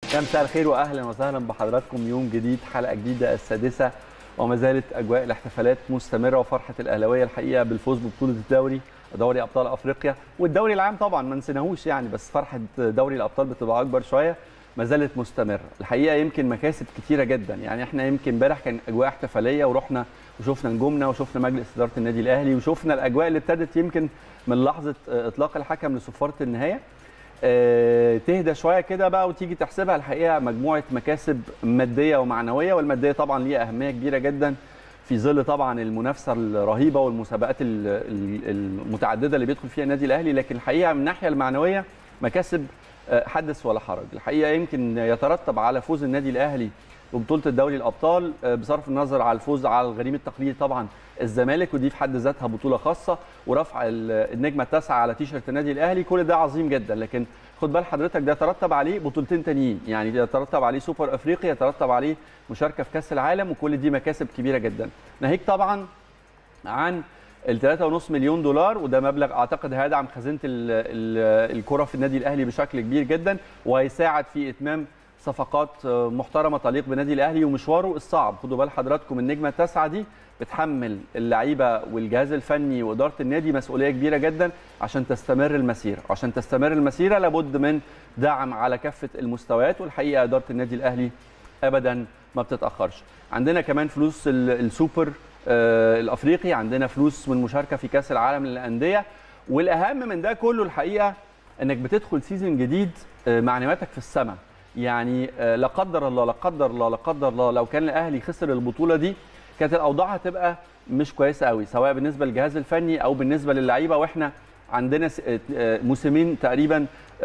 يا مساء الخير واهلا وسهلا بحضراتكم يوم جديد حلقه جديده السادسه وما زالت اجواء الاحتفالات مستمره وفرحه الاهلاويه الحقيقه بالفوز ببطوله الدوري دوري ابطال افريقيا والدوري العام طبعا ما نسيناهوش يعني بس فرحه دوري الابطال بتبقى اكبر شويه ما زالت مستمره الحقيقه يمكن مكاسب كتيره جدا يعني احنا يمكن امبارح كان اجواء احتفاليه ورحنا وشفنا نجومنا وشفنا مجلس اداره النادي الاهلي وشفنا الاجواء اللي ابتدت يمكن من لحظه اطلاق الحكم لصفاره النهايه آه، تهدى شويه كده بقى وتيجي تحسبها الحقيقه مجموعه مكاسب ماديه ومعنويه والماديه طبعا ليها اهميه كبيره جدا في ظل طبعا المنافسه الرهيبه والمسابقات المتعدده اللي بيدخل فيها النادي الاهلي لكن الحقيقه من الناحيه المعنويه مكاسب حدث ولا حرج الحقيقه يمكن يترتب على فوز النادي الاهلي ببطوله الدوري الابطال بصرف النظر على الفوز على الغريم التقليدي طبعا الزمالك ودي في حد ذاتها بطوله خاصه ورفع النجمه التاسعه على تيشرت النادي الاهلي كل ده عظيم جدا لكن خد بال حضرتك ده يترتب عليه بطولتين تانيين يعني يترتب عليه سوبر افريقي يترتب عليه مشاركه في كاس العالم وكل دي مكاسب كبيره جدا ناهيك طبعا عن ال 3.5 مليون دولار وده مبلغ اعتقد هيدعم خزينه الكره في النادي الاهلي بشكل كبير جدا وهيساعد في اتمام صفقات محترمه تليق بالنادي الاهلي ومشواره الصعب خدوا بال حضراتكم النجمه التاسعه دي بتحمل اللعيبه والجهاز الفني واداره النادي مسؤوليه كبيره جدا عشان تستمر المسيره عشان تستمر المسيره لابد من دعم على كافه المستويات والحقيقه اداره النادي الاهلي ابدا ما بتتاخرش عندنا كمان فلوس السوبر الافريقي عندنا فلوس من المشاركه في كاس العالم للانديه والاهم من ده كله الحقيقه انك بتدخل سيزون جديد معنوياتك في السماء يعني لا قدر الله لا قدر الله لا قدر الله لو كان الاهلي خسر البطوله دي كانت الاوضاع هتبقى مش كويسه قوي سواء بالنسبه للجهاز الفني او بالنسبه للعيبه واحنا عندنا موسمين تقريبا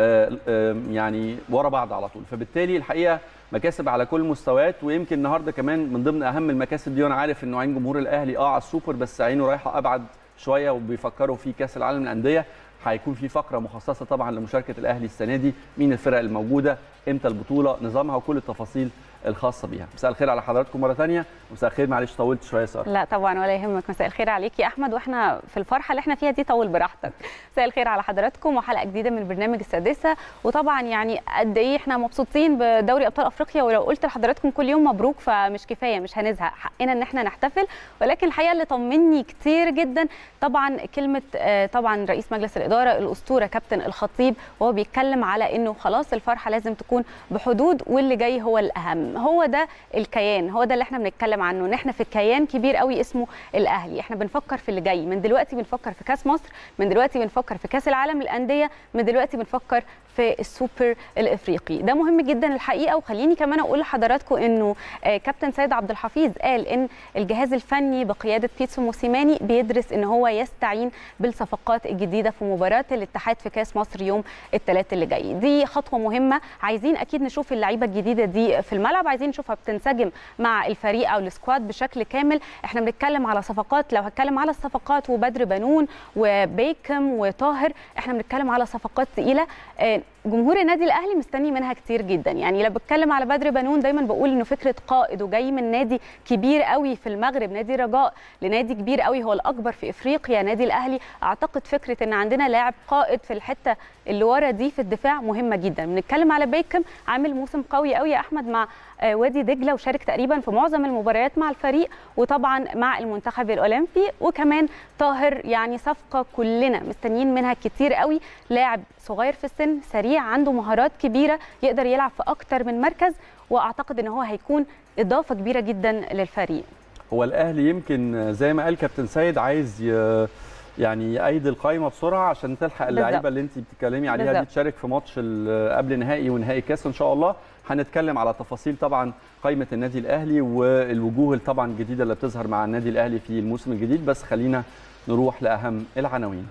يعني ورا بعض على طول فبالتالي الحقيقه مكاسب على كل المستويات ويمكن النهارده كمان من ضمن اهم المكاسب دي وانا عارف انه عين جمهور الاهلي اه على السوبر بس عينه رايحه ابعد شويه وبيفكروا في كاس العالم للانديه هيكون في فقره مخصصه طبعا لمشاركه الاهلي السنه دي مين الفرق الموجوده امتى البطوله نظامها وكل التفاصيل الخاصه بيها مساء الخير على حضراتكم مره ثانيه مساء الخير معلش طولت شويه ساره لا طبعا ولا يهمك مساء الخير عليك يا احمد واحنا في الفرحه اللي احنا فيها دي طول براحتك مساء الخير على حضراتكم وحلقه جديده من برنامج السادسه وطبعا يعني قد ايه احنا مبسوطين بدوري ابطال افريقيا ولو قلت لحضراتكم كل يوم مبروك فمش كفايه مش هنزهق حقنا ان احنا نحتفل ولكن الحقيقه اللي طمني كتير جدا طبعا كلمه طبعا رئيس مجلس الاداره الاسطوره كابتن الخطيب وهو بيتكلم على انه خلاص الفرحه لازم تكون بحدود واللي جاي هو الاهم هو ده الكيان هو ده اللي احنا بنتكلم عنه ان احنا في كيان كبير قوي اسمه الاهلي احنا بنفكر في اللي جاي من دلوقتي بنفكر في كاس مصر من دلوقتي بنفكر في كاس العالم للانديه من دلوقتي بنفكر في السوبر الافريقي ده مهم جدا الحقيقه وخليني كمان اقول لحضراتكم انه كابتن سيد عبد الحفيظ قال ان الجهاز الفني بقياده بيتسو موسيماني بيدرس ان هو يستعين بالصفقات الجديده في مباراه الاتحاد في كاس مصر يوم الثلاث اللي جاي دي خطوه مهمه عايزين اكيد نشوف اللعيبه الجديده دي في الملعب عايزين نشوفها بتنسجم مع الفريق او السكواد بشكل كامل احنا بنتكلم على صفقات لو هتكلم على الصفقات وبدر بنون وبيكم وطاهر احنا بنتكلم على صفقات تقيله جمهور النادي الاهلي مستني منها كتير جدا يعني لو بتكلم على بدر بنون دايما بقول انه فكره قائد وجاي من نادي كبير قوي في المغرب نادي رجاء لنادي كبير قوي هو الاكبر في افريقيا نادي الاهلي اعتقد فكره ان عندنا لاعب قائد في الحته اللي ورا دي في الدفاع مهمه جدا بنتكلم على بيكم عامل موسم قوي قوي يا احمد مع وادي دجله وشارك تقريبا في معظم المباريات مع الفريق وطبعا مع المنتخب الاولمبي وكمان طاهر يعني صفقه كلنا مستنيين منها كتير قوي لاعب صغير في السن سريع عنده مهارات كبيره يقدر يلعب في اكتر من مركز واعتقد ان هو هيكون اضافه كبيره جدا للفريق هو الاهلي يمكن زي ما قال كابتن سيد عايز ي... يعني يأيد القائمه بسرعه عشان تلحق اللعيبه اللي انت بتتكلمي عليها بالزبط. دي تشارك في ماتش قبل نهائي ونهائي كاس ان شاء الله هنتكلم على تفاصيل طبعا قائمه النادي الاهلي والوجوه طبعا الجديده اللي بتظهر مع النادي الاهلي في الموسم الجديد بس خلينا نروح لاهم العناوين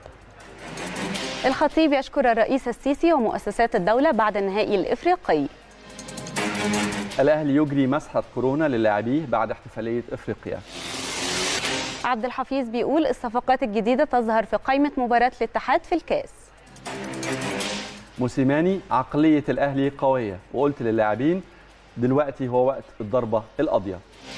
الخطيب يشكر الرئيس السيسي ومؤسسات الدوله بعد النهائي الافريقي الاهلي يجري مسحه كورونا للاعبيه بعد احتفاليه افريقيا عبد الحفيظ بيقول الصفقات الجديده تظهر في قائمه مباراه الاتحاد في الكاس موسيماني عقليه الاهلي قويه وقلت للاعبين دلوقتي هو وقت الضربه القاضيه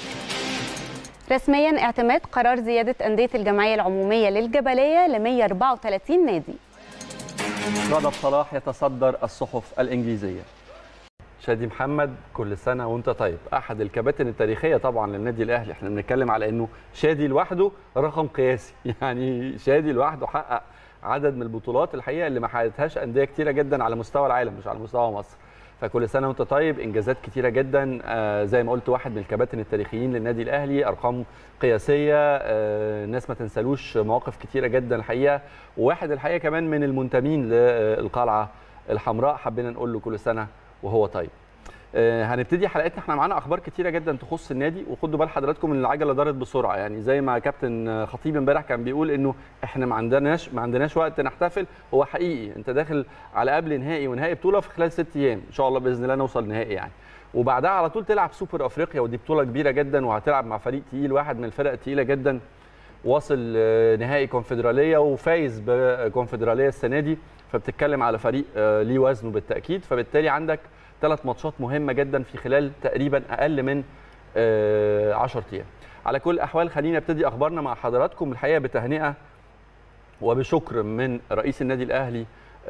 رسميا اعتماد قرار زياده انديه الجمعيه العموميه للجبليه ل 134 نادي رجب صلاح يتصدر الصحف الانجليزيه شادي محمد كل سنه وانت طيب احد الكباتن التاريخيه طبعا للنادي الاهلي احنا بنتكلم على انه شادي لوحده رقم قياسي يعني شادي لوحده حقق عدد من البطولات الحقيقه اللي ما حققتهاش انديه كتيره جدا على مستوى العالم مش على مستوى مصر فكل سنه وانت طيب انجازات كتيره جدا آه زي ما قلت واحد من الكباتن التاريخيين للنادي الاهلي ارقام قياسيه آه الناس ما تنسالوش مواقف كتيره جدا الحقيقه وواحد الحقيقه كمان من المنتمين للقلعه الحمراء حبينا نقول له كل سنه وهو طيب آه هنبتدي حلقتنا احنا معانا اخبار كتيره جدا تخص النادي وخدوا بال حضراتكم ان العجله دارت بسرعه يعني زي ما كابتن خطيب امبارح كان بيقول انه احنا ما عندناش ما عندناش وقت نحتفل هو حقيقي انت داخل على قبل نهائي ونهائي بطوله في خلال ست ايام ان شاء الله باذن الله نوصل نهائي يعني وبعدها على طول تلعب سوبر افريقيا ودي بطوله كبيره جدا وهتلعب مع فريق تقيل واحد من الفرق الثقيله جدا واصل نهائي كونفدراليه وفايز بكونفدراليه السنه دي فبتتكلم على فريق ليه وزنه بالتاكيد فبالتالي عندك ثلاث ماتشات مهمه جدا في خلال تقريبا اقل من 10 ايام على كل الاحوال خلينا نبتدي اخبارنا مع حضراتكم الحقيقه بتهنئه وبشكر من رئيس النادي الاهلي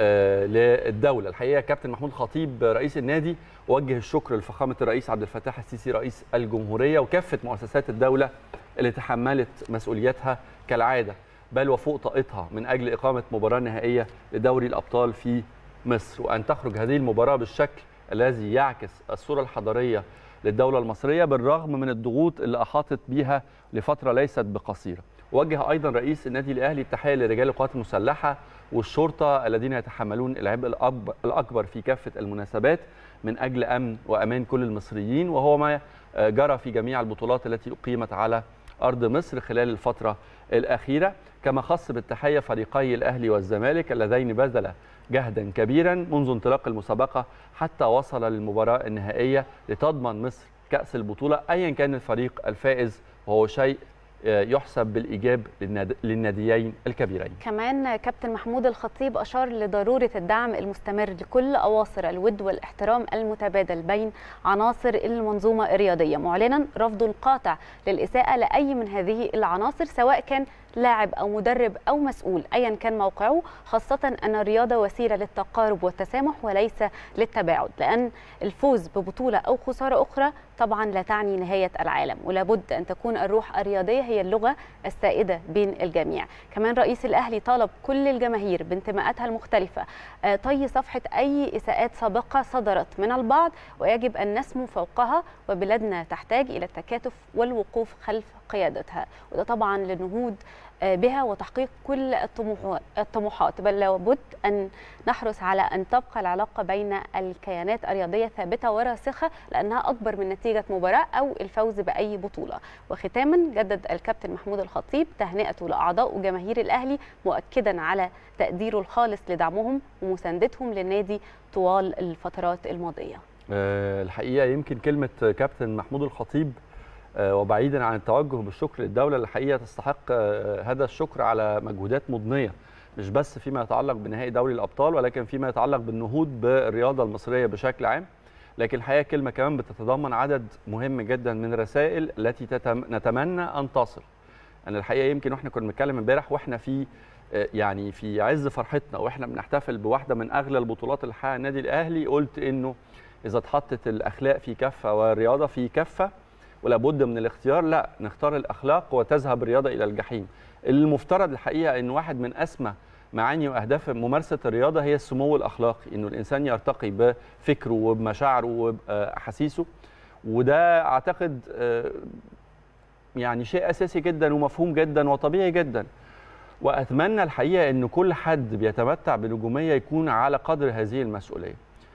للدوله الحقيقه كابتن محمود خطيب رئيس النادي وجه الشكر لفخامه الرئيس عبد الفتاح السيسي رئيس الجمهوريه وكافه مؤسسات الدوله اللي تحملت مسؤوليتها كالعاده بل وفوق طاقتها من اجل اقامه مباراه نهائيه لدوري الابطال في مصر وان تخرج هذه المباراه بالشكل الذي يعكس الصوره الحضاريه للدوله المصريه بالرغم من الضغوط اللي احاطت بها لفتره ليست بقصيره. وجه ايضا رئيس النادي الاهلي التحيه لرجال القوات المسلحه والشرطه الذين يتحملون العبء الاكبر في كافه المناسبات من اجل امن وامان كل المصريين وهو ما جرى في جميع البطولات التي اقيمت على ارض مصر خلال الفتره الاخيره كما خص بالتحيه فريقي الاهلي والزمالك اللذين بذلا جهدا كبيرا منذ انطلاق المسابقه حتى وصل للمباراه النهائيه لتضمن مصر كاس البطوله ايا كان الفريق الفائز وهو شيء يحسب بالايجاب للناديين الكبيرين. كمان كابتن محمود الخطيب اشار لضروره الدعم المستمر لكل اواصر الود والاحترام المتبادل بين عناصر المنظومه الرياضيه معلنا رفضه القاطع للاساءه لاي من هذه العناصر سواء كان لاعب او مدرب او مسؤول ايا كان موقعه خاصه ان الرياضه وسيله للتقارب والتسامح وليس للتباعد لان الفوز ببطوله او خساره اخرى طبعا لا تعني نهايه العالم ولابد ان تكون الروح الرياضيه هي اللغه السائده بين الجميع كمان رئيس الاهلي طالب كل الجماهير بانتماءاتها المختلفه طي صفحه اي اساءات سابقه صدرت من البعض ويجب ان نسمو فوقها وبلادنا تحتاج الى التكاتف والوقوف خلف قيادتها وده طبعا للنهوض بها وتحقيق كل الطموحات بل لابد ان نحرص على ان تبقى العلاقه بين الكيانات الرياضيه ثابته وراسخه لانها اكبر من نتيجه مباراه او الفوز باي بطوله وختاما جدد الكابتن محمود الخطيب تهنئته لاعضاء وجماهير الاهلي مؤكدا على تقديره الخالص لدعمهم ومساندتهم للنادي طوال الفترات الماضيه الحقيقه يمكن كلمه كابتن محمود الخطيب وبعيدا عن التوجه بالشكر للدوله الحقيقه تستحق هذا الشكر على مجهودات مضنيه مش بس فيما يتعلق بنهائي دوري الابطال ولكن فيما يتعلق بالنهوض بالرياضه المصريه بشكل عام لكن الحقيقه كلمه كمان بتتضمن عدد مهم جدا من الرسائل التي نتمنى ان تصل انا الحقيقه يمكن واحنا كنا بنتكلم امبارح واحنا في يعني في عز فرحتنا واحنا بنحتفل بواحده من اغلى البطولات اللي حققها النادي الاهلي قلت انه اذا اتحطت الاخلاق في كفه والرياضه في كفه ولا بد من الاختيار لا نختار الاخلاق وتذهب الرياضه الى الجحيم المفترض الحقيقه ان واحد من اسمى معاني واهداف ممارسه الرياضه هي السمو الاخلاقي انه الانسان يرتقي بفكره وبمشاعره وباحاسيسه وده اعتقد يعني شيء اساسي جدا ومفهوم جدا وطبيعي جدا واتمنى الحقيقه ان كل حد بيتمتع بنجوميه يكون على قدر هذه المسؤوليه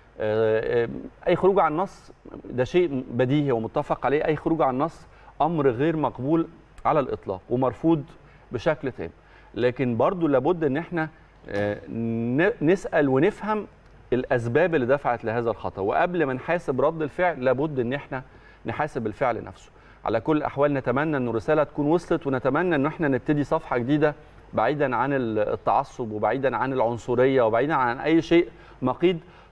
اي خروج عن النص ده شيء بديهي ومتفق عليه اي خروج عن النص امر غير مقبول على الاطلاق ومرفوض بشكل تام لكن برضو لابد ان احنا نسال ونفهم الاسباب اللي دفعت لهذا الخطا وقبل ما نحاسب رد الفعل لابد ان احنا نحاسب الفعل نفسه على كل الاحوال نتمنى ان الرساله تكون وصلت ونتمنى ان احنا نبتدي صفحه جديده بعيدا عن التعصب وبعيدا عن العنصريه وبعيدا عن اي شيء مقيد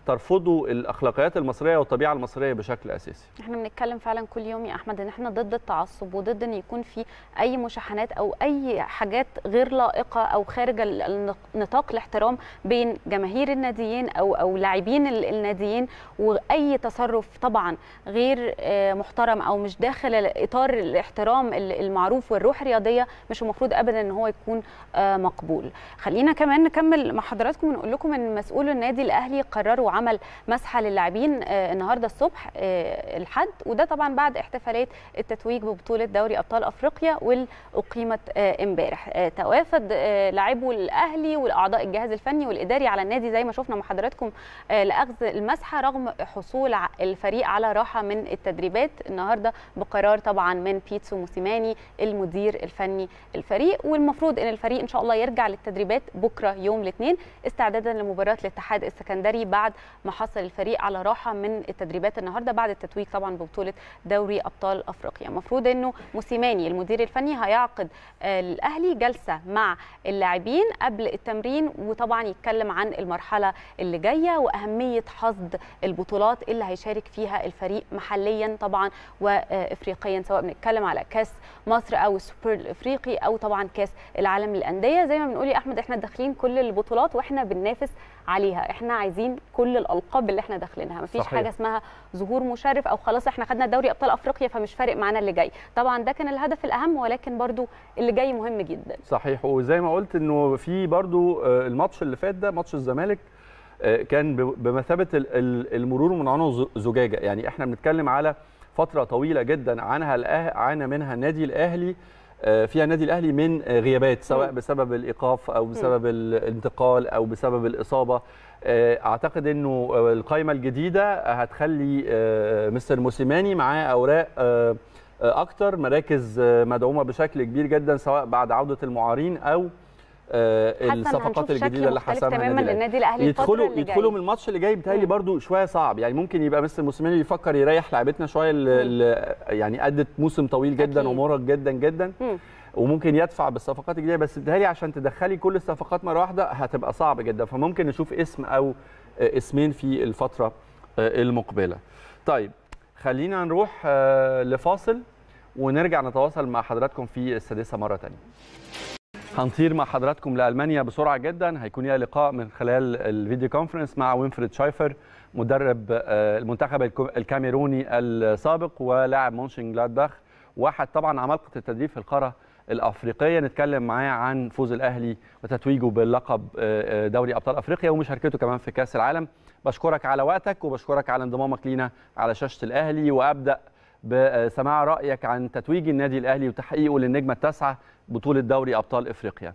ترفضوا الاخلاقيات المصريه والطبيعه المصريه بشكل اساسي احنا بنتكلم فعلا كل يوم يا احمد ان احنا ضد التعصب وضد ان يكون في اي مشاحنات او اي حاجات غير لائقه او خارج ال- النق- نطاق الاحترام بين جماهير الناديين او او لاعبين ال- الناديين واي تصرف طبعا غير آه، محترم او مش داخل اطار الاحترام ال- المعروف والروح الرياضيه مش المفروض ابدا ان هو يكون آه، مقبول خلينا كمان نكمل مع حضراتكم ونقول لكم ان مسؤول النادي الاهلي قرروا عمل مسحه للاعبين آه، النهارده الصبح آه، الحد وده طبعا بعد احتفالات التتويج ببطوله دوري ابطال افريقيا واللي اقيمت آه، امبارح آه، توافد آه، لاعبو الاهلي والاعضاء الجهاز الفني والاداري على النادي زي ما شفنا مع حضراتكم آه، لاخذ المسحه رغم حصول ع- الفريق على راحه من التدريبات النهارده بقرار طبعا من بيتسو موسيماني المدير الفني الفريق والمفروض ان الفريق ان شاء الله يرجع للتدريبات بكره يوم الاثنين استعدادا لمباراه الاتحاد السكندري بعد ما حصل الفريق على راحه من التدريبات النهارده بعد التتويج طبعا ببطوله دوري ابطال افريقيا المفروض انه موسيماني المدير الفني هيعقد آه، الاهلي جلسه مع اللاعبين قبل التمرين وطبعا يتكلم عن المرحله اللي جايه واهميه حصد البطولات اللي هيشارك فيها الفريق محليا طبعا وافريقيا سواء بنتكلم على كاس مصر او السوبر الافريقي او طبعا كاس العالم للانديه زي ما بنقول يا احمد احنا داخلين كل البطولات واحنا بننافس عليها احنا عايزين كل الالقاب اللي احنا داخلينها مفيش صحيح. حاجه اسمها ظهور مشرف او خلاص احنا خدنا دوري ابطال افريقيا فمش فارق معانا اللي جاي طبعا ده كان الهدف الاهم ولكن برضو اللي جاي مهم جدا صحيح وزي ما قلت انه في برضو آه، الماتش اللي فات ده ماتش الزمالك آه، كان ب- بمثابه ال- ال- المرور من عنق ز- زجاجه يعني احنا بنتكلم على فتره طويله جدا عنها الأه... عانى منها النادي الاهلي آه، فيها النادي الاهلي من آه، غيابات سواء مم. بسبب الايقاف او بسبب الانتقال او بسبب الاصابه آه، اعتقد انه آه، القائمه الجديده هتخلي آه، مستر موسيماني معاه اوراق آه، آه، اكتر مراكز آه، مدعومه بشكل كبير جدا سواء بعد عوده المعارين او آه، حتى الصفقات هنشوف الجديده شكل اللي مختلف حسمها تماما النادي الأهلي. للنادي الاهلي الفترة يدخلوا اللي يدخلوا جاية. من الماتش اللي جاي بتهيألي مم. برضو شويه صعب يعني ممكن يبقى مستر موسيماني يفكر يريح لعيبتنا شويه اللي اللي يعني ادت موسم طويل جدا أكيد. ومرهق جدا جدا مم. وممكن يدفع بالصفقات الجديده بس بتهيألي عشان تدخلي كل الصفقات مره واحده هتبقى صعب جدا فممكن نشوف اسم او آه، اسمين في الفتره آه، المقبله. طيب خلينا نروح آه، لفاصل ونرجع نتواصل مع حضراتكم في السادسه مره ثانيه. هنطير مع حضراتكم لالمانيا بسرعه جدا هيكون ليها لقاء من خلال الفيديو كونفرنس مع وينفريد شايفر مدرب آه، المنتخب الكو- الكاميروني السابق ولاعب مونشن جلادباخ واحد طبعا عمالقه التدريب في القاره الافريقيه نتكلم معاه عن فوز الاهلي وتتويجه باللقب آه، آه، دوري ابطال افريقيا ومشاركته كمان في كاس العالم بشكرك على وقتك وبشكرك على انضمامك لينا على شاشه الاهلي وابدا بسماع رايك عن تتويج النادي الاهلي وتحقيقه للنجمه التاسعه بطوله دوري ابطال افريقيا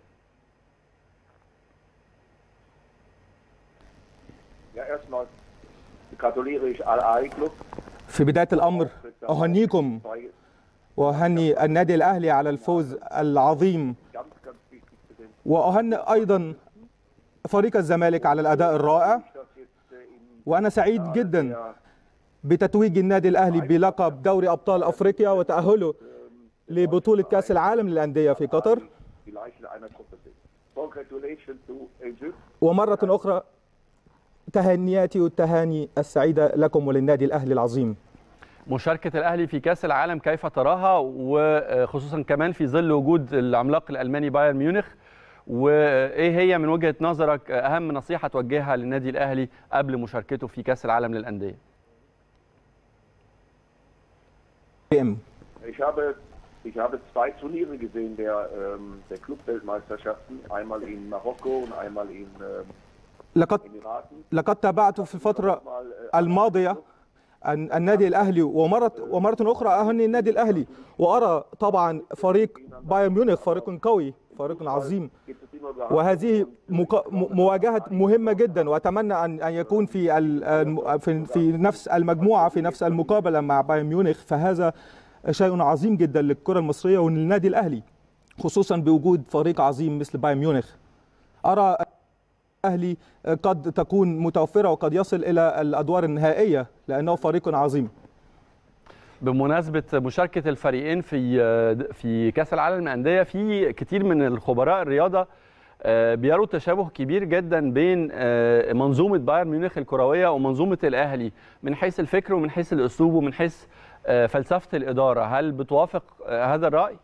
Ja, erstmal gratuliere ich Al Club. في بداية الأمر أهنيكم وأهني النادي الأهلي على الفوز العظيم Ganz, ganz wichtig für den وأهني أيضا فريق الزمالك على الأداء الرائع dass jetzt äh, in وأنا سعيد جدا der بتتويج النادي الأهلي بلقب دوري أبطال أفريقيا وتأهله لبطولة كأس العالم للأندية في قطر die Leichen einer Gruppe sind. Congratulations to Egypt. ومرة أخرى تهنياتي والتهاني السعيدة لكم وللنادي الأهلي العظيم مشاركة الأهلي في كأس العالم كيف تراها وخصوصا كمان في ظل وجود العملاق الألماني بايرن ميونخ وإيه هي من وجهة نظرك أهم نصيحة توجهها للنادي الأهلي قبل مشاركته في كأس العالم للأندية؟ ام Ich habe, ich habe zwei Turniere gesehen der, ähm, der Clubweltmeisterschaften. Einmal in Marokko und einmal in ähm, لقد Emiraten. لقد تابعت في الفترة Mal, äh, الماضية أن النادي الأهلي ومرة ومرة أخرى أهني النادي الأهلي وأرى طبعا فريق بايرن ميونخ فريق قوي فريق عظيم gibt es immer überraschungen. وهذه مك- م- مواجهة مهمة جدا وأتمنى أن أن يكون في ال- الم- في في نفس المجموعة في نفس المقابلة مع بايرن ميونخ فهذا شيء عظيم جدا للكرة المصرية وللنادي الأهلي خصوصا بوجود فريق عظيم مثل بايرن ميونخ أرى الأهلي قد تكون متوفرة وقد يصل إلى الأدوار النهائية لأنه فريق عظيم بمناسبة مشاركة الفريقين في في كأس العالم للأندية في كتير من الخبراء الرياضة آه، بيروا تشابه كبير جدا بين آه، منظومه بايرن ميونخ الكرويه ومنظومه الاهلي من حيث الفكر ومن حيث الاسلوب ومن حيث آه، فلسفه الاداره هل بتوافق آه، هذا الراي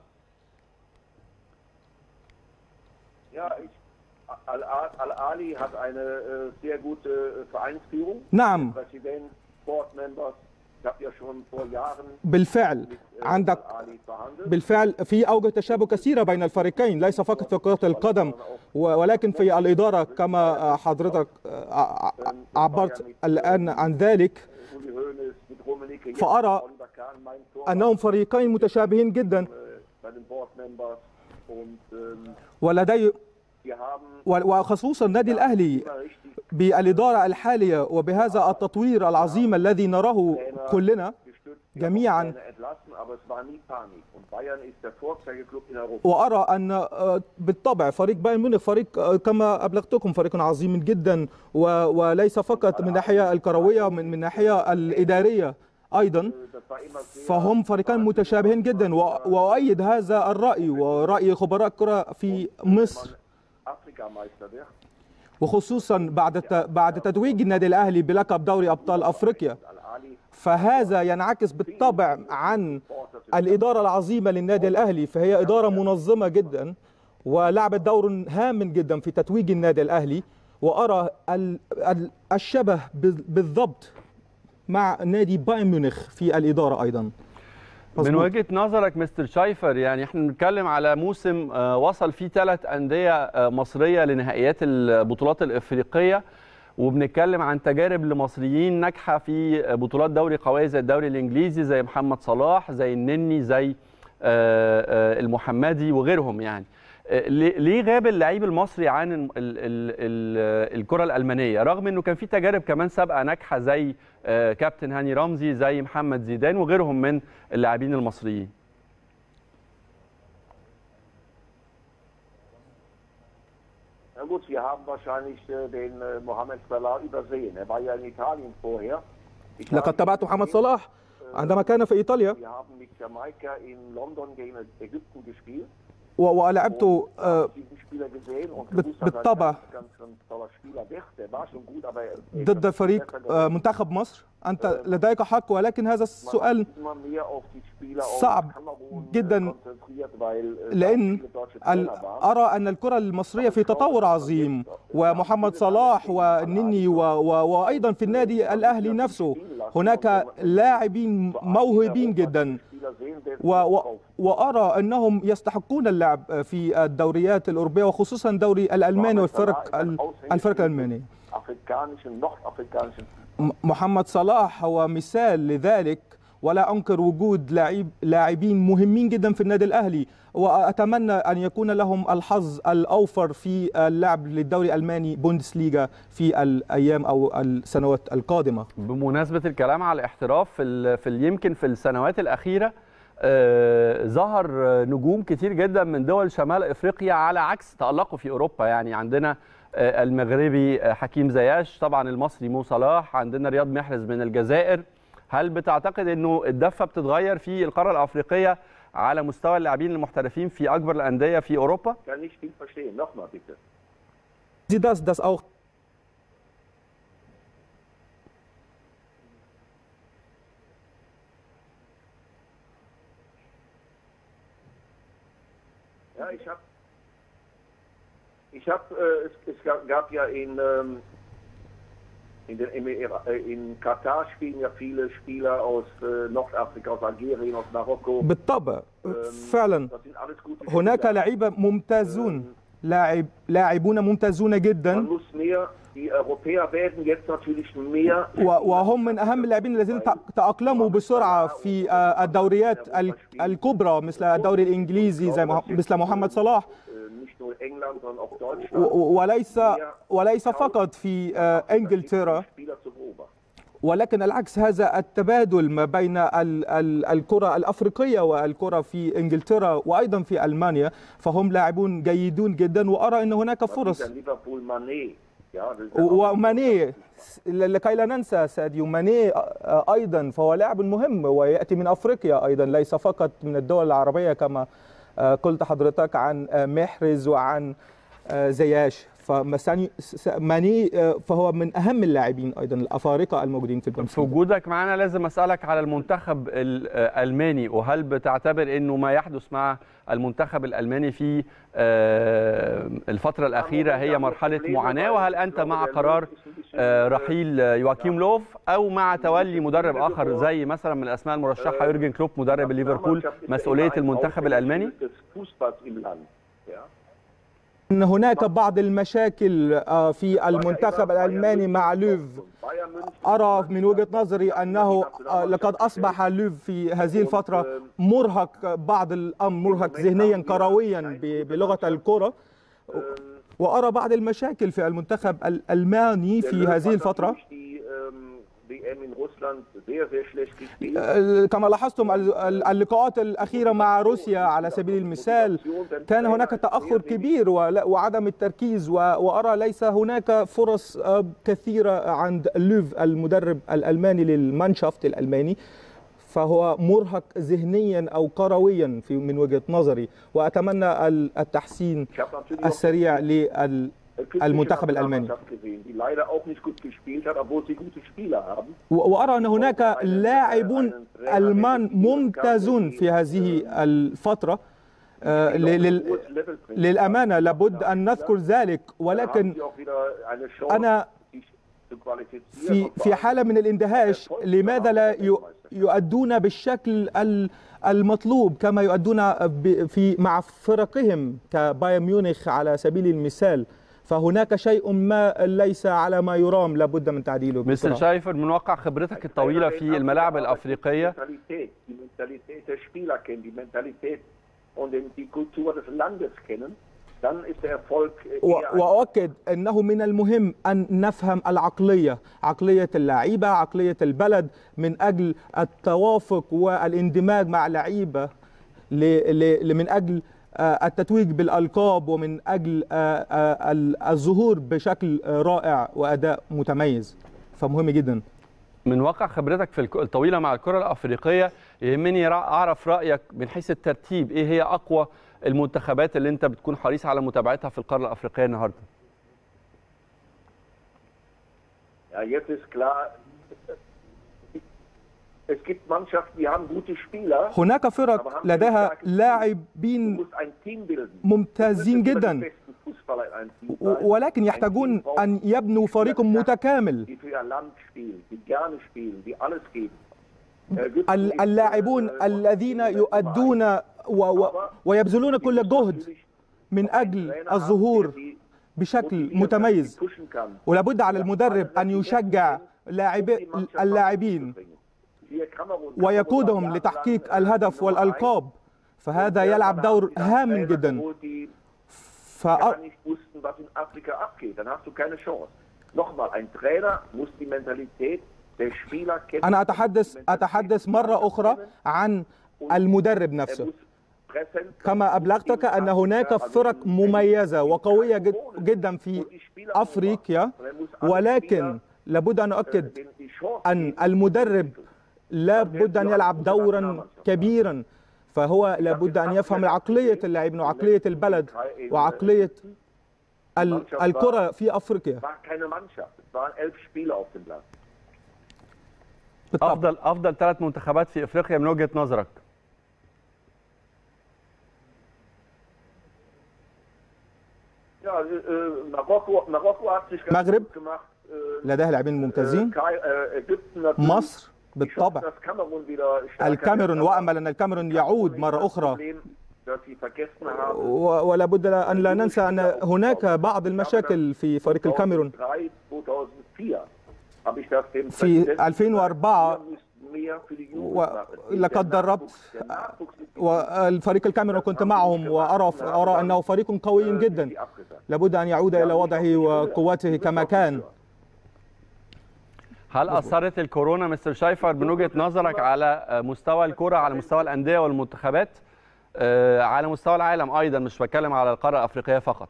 Ja, ich, Al- Al-Ali hat eine äh, sehr gute äh, Vereinsführung. نعم Präsident, Board Members. Ich habe ja schon vor Jahren بالفعل mit äh, عندك Al-Ali verhandelt. بالفعل في اوجه تشابه كثيره بين الفريقين ليس فقط في كره القدم و- ولكن في الاداره كما حضرتك عبرت الان عن ذلك Uli Hoeneß, mit Rummenigge, jetzt فأرى Oliver Kahn, mein Torwart, انهم فريقين متشابهين جدا äh, bei den Board Members. Und ähm, ولدي wir haben و- وخصوصا النادي الاهلي immer richtig بالاداره الحاليه وبهذا التطوير العظيم الذي نراه كلنا gestützt. Wir جميعاً. haben Trainer entlassen, aber es war nie Panik. Und Bayern ist der Vorzeigeklub in Europa. وارى ان آه، بالطبع فريق بايرن ميونخ فريق آه، كما ابلغتكم فريق عظيم جدا و- وليس فقط من الناحيه الكرويه من من الناحيه الاداريه ايضا Das war immer sehr فهم فريقان متشابهين جدا و- واؤيد هذا الراي وراي خبراء الكره في مصر Afrikameister wird. وخصوصا بعد الت- بعد تتويج النادي الاهلي بلقب دوري ابطال افريقيا Al-Ali فهذا ينعكس بالطبع عن الإدارة العظيمة للنادي الأهلي فهي إدارة منظمة جدا ولعبت دور هام جدا في تتويج النادي الأهلي وأرى ال- ال- الشبه بال- بالضبط مع نادي بايرن ميونخ في الإدارة أيضا من مظبوط. وجهه نظرك مستر شايفر يعني احنا بنتكلم على موسم آه، وصل فيه ثلاث انديه آه، مصريه لنهائيات البطولات الافريقيه وبنتكلم عن تجارب لمصريين ناجحه في بطولات دوري قويه زي الدوري الانجليزي زي محمد صلاح زي النني زي آه، آه، المحمدي وغيرهم يعني آه، ليه ليه غاب اللعيب المصري عن ال- ال- ال- ال- الكره الالمانيه رغم انه كان في تجارب كمان سابقه ناجحه زي آه، كابتن هاني رمزي زي محمد زيدان وغيرهم من اللاعبين المصريين Na gut, wir haben wahrscheinlich äh, den äh, Mohamed Salah übersehen. Er war ja in Italien vorher. Ich لقد habe تابعت محمد صلاح عندما كان في إيطاليا Wir haben mit Jamaika in London gegen Ägypten gespielt. و- ولعبت Und da آه، habe ich diesen Spieler gesehen und بت- gewusst, dass er ein بالطبع. ganz, ganz, ganz toller Spieler wird. Der war schon gut, aber er er ضد ist فريق besser آه، geworden. منتخب مصر أنت لديك حق ولكن هذا Man السؤال hat immer mehr auf die Spieler aus صعب Kamerun äh, جداً konzentriert, weil äh, لأن viele deutsche ال- Trainer waren. أرى أن الكرة المصرية في تطور عظيم ومحمد صلاح والنني و... و... وأيضا في النادي الأهلي نفسه هناك لاعبين موهوبين جدا و... و... وأرى أنهم يستحقون اللعب في الدوريات الأوروبية وخصوصا الدوري الألماني والفرق ال- الفرق الألمانية afrikanischen, nordafrikanischen م- محمد صلاح هو مثال لذلك ولا انكر وجود لاعب لاعبين مهمين جدا في النادي الاهلي واتمنى ان يكون لهم الحظ الاوفر في اللعب للدوري الالماني بوندسليغا في الايام او السنوات القادمه بمناسبه الكلام على الاحتراف في ال- في ال- يمكن في السنوات الاخيره آه، ظهر آه، نجوم كتير جدا من دول شمال افريقيا على عكس تالقوا في اوروبا يعني عندنا آه، المغربي آه، حكيم زياش طبعا المصري مو صلاح عندنا رياض محرز من الجزائر هل بتعتقد انه الدفه بتتغير في القاره الافريقيه على مستوى اللاعبين المحترفين في اكبر الانديه في اوروبا Ich kann nicht viel verstehen. Nochmal bitte. Sie das, dass auch Ja, ich habe, ich habe, äh, es, es gab- gab ja in, ähm, in, den, Emir- äh, in Katar spielen ja viele Spieler aus äh, Nordafrika, aus Algerien, aus Marokko. بالطبع Ähm, فعلا Das sind alles gute هناك Spieler. لعيبه ممتازون لاعب لاعبون ممتازون Man جدا muss mehr, die Europäer werden jetzt natürlich mehr. و- وهم من اهم اللاعبين الذين تأ- تاقلموا بسرعه في آه، الدوريات ال- الكبرى مثل الدوري الانجليزي زي مح- مثل محمد صلاح Äh, Nicht nur England, sondern auch و- Deutschland. و- وليس وليس فقط في آه، انجلترا Spieler zu beobachten. ولكن العكس هذا التبادل ما بين ال- ال- الكرة الأفريقية والكرة في إنجلترا وأيضا في ألمانيا فهم لاعبون جيدون جدا وأرى أن هناك فرص Dieser Liverpool Mané. Ja, das ist و- وماني لكي لا ننسى ساديو ماني آه، أيضا فهو لاعب مهم ويأتي من أفريقيا أيضا ليس فقط من الدول العربية كما آه، قلت حضرتك عن آه، محرز وعن آه، زياش فمساني س- ماني آه، فهو من اهم اللاعبين ايضا الافارقه الموجودين في في البوندسليغا وجودك معنا لازم اسالك على المنتخب الالماني وهل بتعتبر انه ما يحدث مع المنتخب الالماني في آه، الفتره الاخيره هي مرحله معاناه وهل انت مع قرار آه، رحيل يواكيم لوف او مع تولي مدرب اخر زي مثلا من الاسماء المرشحه يورجن كلوب مدرب ليفربول مسؤوليه المنتخب الالماني ان هناك بعض المشاكل آه، في المنتخب الالماني مع لوف ارى من وجهه نظري انه آه، لقد اصبح لوف في هذه الفتره مرهق بعض الامر مرهق ذهنيا كرويا ب- بلغه الكره وارى بعض المشاكل في المنتخب الالماني في هذه الفتره آه، كما لاحظتم ال- ال- اللقاءات الاخيره مع روسيا على سبيل المثال كان هناك تاخر كبير ولا- وعدم التركيز و- وارى ليس هناك فرص آه، كثيره عند لوف المدرب الالماني للمانشافت الالماني فهو مرهق ذهنيا او كرويا في من وجهه نظري واتمنى ال- التحسين السريع لل المنتخب الألماني. Die leider auch nicht gut gespielt hat, obwohl sie gute Spieler haben. و- وارى ان هناك لاعبون المان ممتازون في هذه الفتره آه، ل- لل- للامانه لابد ان نذكر ذلك ولكن أنا في في حاله من الاندهاش لماذا لا ي- يؤدون بالشكل ال- المطلوب كما يؤدون ب- في مع فرقهم كبايرن ميونخ على سبيل المثال فهناك شيء ما ليس على ما يرام لابد من تعديله مستر بسرعة. شايفر من واقع خبرتك الطويله في الملاعب الافريقيه Die Mentalität der Spieler kennen, die Mentalität und die Kultur des Landes kennen, dann ist der Erfolg äh, و- eher ein واؤكد انه من المهم ان نفهم العقليه عقليه اللعيبه عقليه البلد من اجل التوافق والاندماج مع لعيبه ل- ل- ل- من اجل آه، التتويج بالالقاب ومن اجل آه، آه، ال- الظهور بشكل آه، رائع واداء متميز فمهم جدا من واقع خبرتك في الك- الطويله مع الكره الافريقيه يهمني رأ- اعرف رايك من حيث الترتيب ايه هي اقوى المنتخبات اللي انت بتكون حريص على متابعتها في القاره الافريقيه النهارده Ja, jetzt ist klar, es gibt Mannschaften, die haben gute Spieler. هناك فرق لديها Du لاعبين musst ein Team bilden. ممتازين Du musst immer جدا die besten Fußballer in einem Team و- sein. ولكن Ein يحتاجون Team braucht ان يبنوا فريق متكامل die für ihr Land spielen, die gerne spielen, die alles geben. Ägypten ال- ist, اللاعبون äh, الذين يؤدون و و ويبذلون كل جهد من اجل الظهور بشكل متميز ولابد على المدرب ان يشجع لاعبي اللاعبين ويقودهم لتحقيق الهدف والالقاب فهذا يلعب دور هام جدا ف nicht wussten, was in Afrika abgeht, dann hast du keine Chance. Nochmal, ein Trainer muss die Mentalität der Spieler kennen. انا اتحدث اتحدث مره اخرى عن المدرب Er نفسه muss präsent كما ابلغتك ان هناك فرق مميزه وقويه جد جدا في افريقيا ولكن لابد ان اؤكد ان المدرب لابد ان يلعب دورا كبيرا فهو لابد ان يفهم عقليه اللاعبين وعقليه البلد وعقليه ال- الكره في افريقيا Es war keine Mannschaft, es waren elf Spieler auf dem Platz. بالطبع افضل افضل ثلاث منتخبات في افريقيا من وجهه نظرك Ja, äh, Marokko, Marokko hat sich ganz Maghreb. gut gemacht. Äh, لديها لاعبين äh, ممتازين Kai- äh, Ägypten natürlich. مصر Ich hoffe, بالطبع dass Kamerun wieder stärker الكاميرون wird, aber وامل ان الكاميرون يعود مره اخرى Problem, dass sie vergessen haben, و- ولا بد ان لا ننسى ان هناك بعض المشاكل في فريق الكاميرون 2003, 2004 habe ich das dem في Präsidenten 2004 gesagt, wir müssen mehr für die Jugend و- machen. لقد Der دربت Nachwuchs- der Nachwuchs ist die والفريق الكاميرون كنت معهم وارى ارى انه فريق قوي جدا die abgesagt. لابد ان يعود الى وضعه وقوته كما كان هل اثرت الكورونا مستر شايفر من وجهه نظرك على مستوى الكره على مستوى الانديه والمنتخبات آه، على مستوى العالم ايضا مش بتكلم على القاره الافريقيه فقط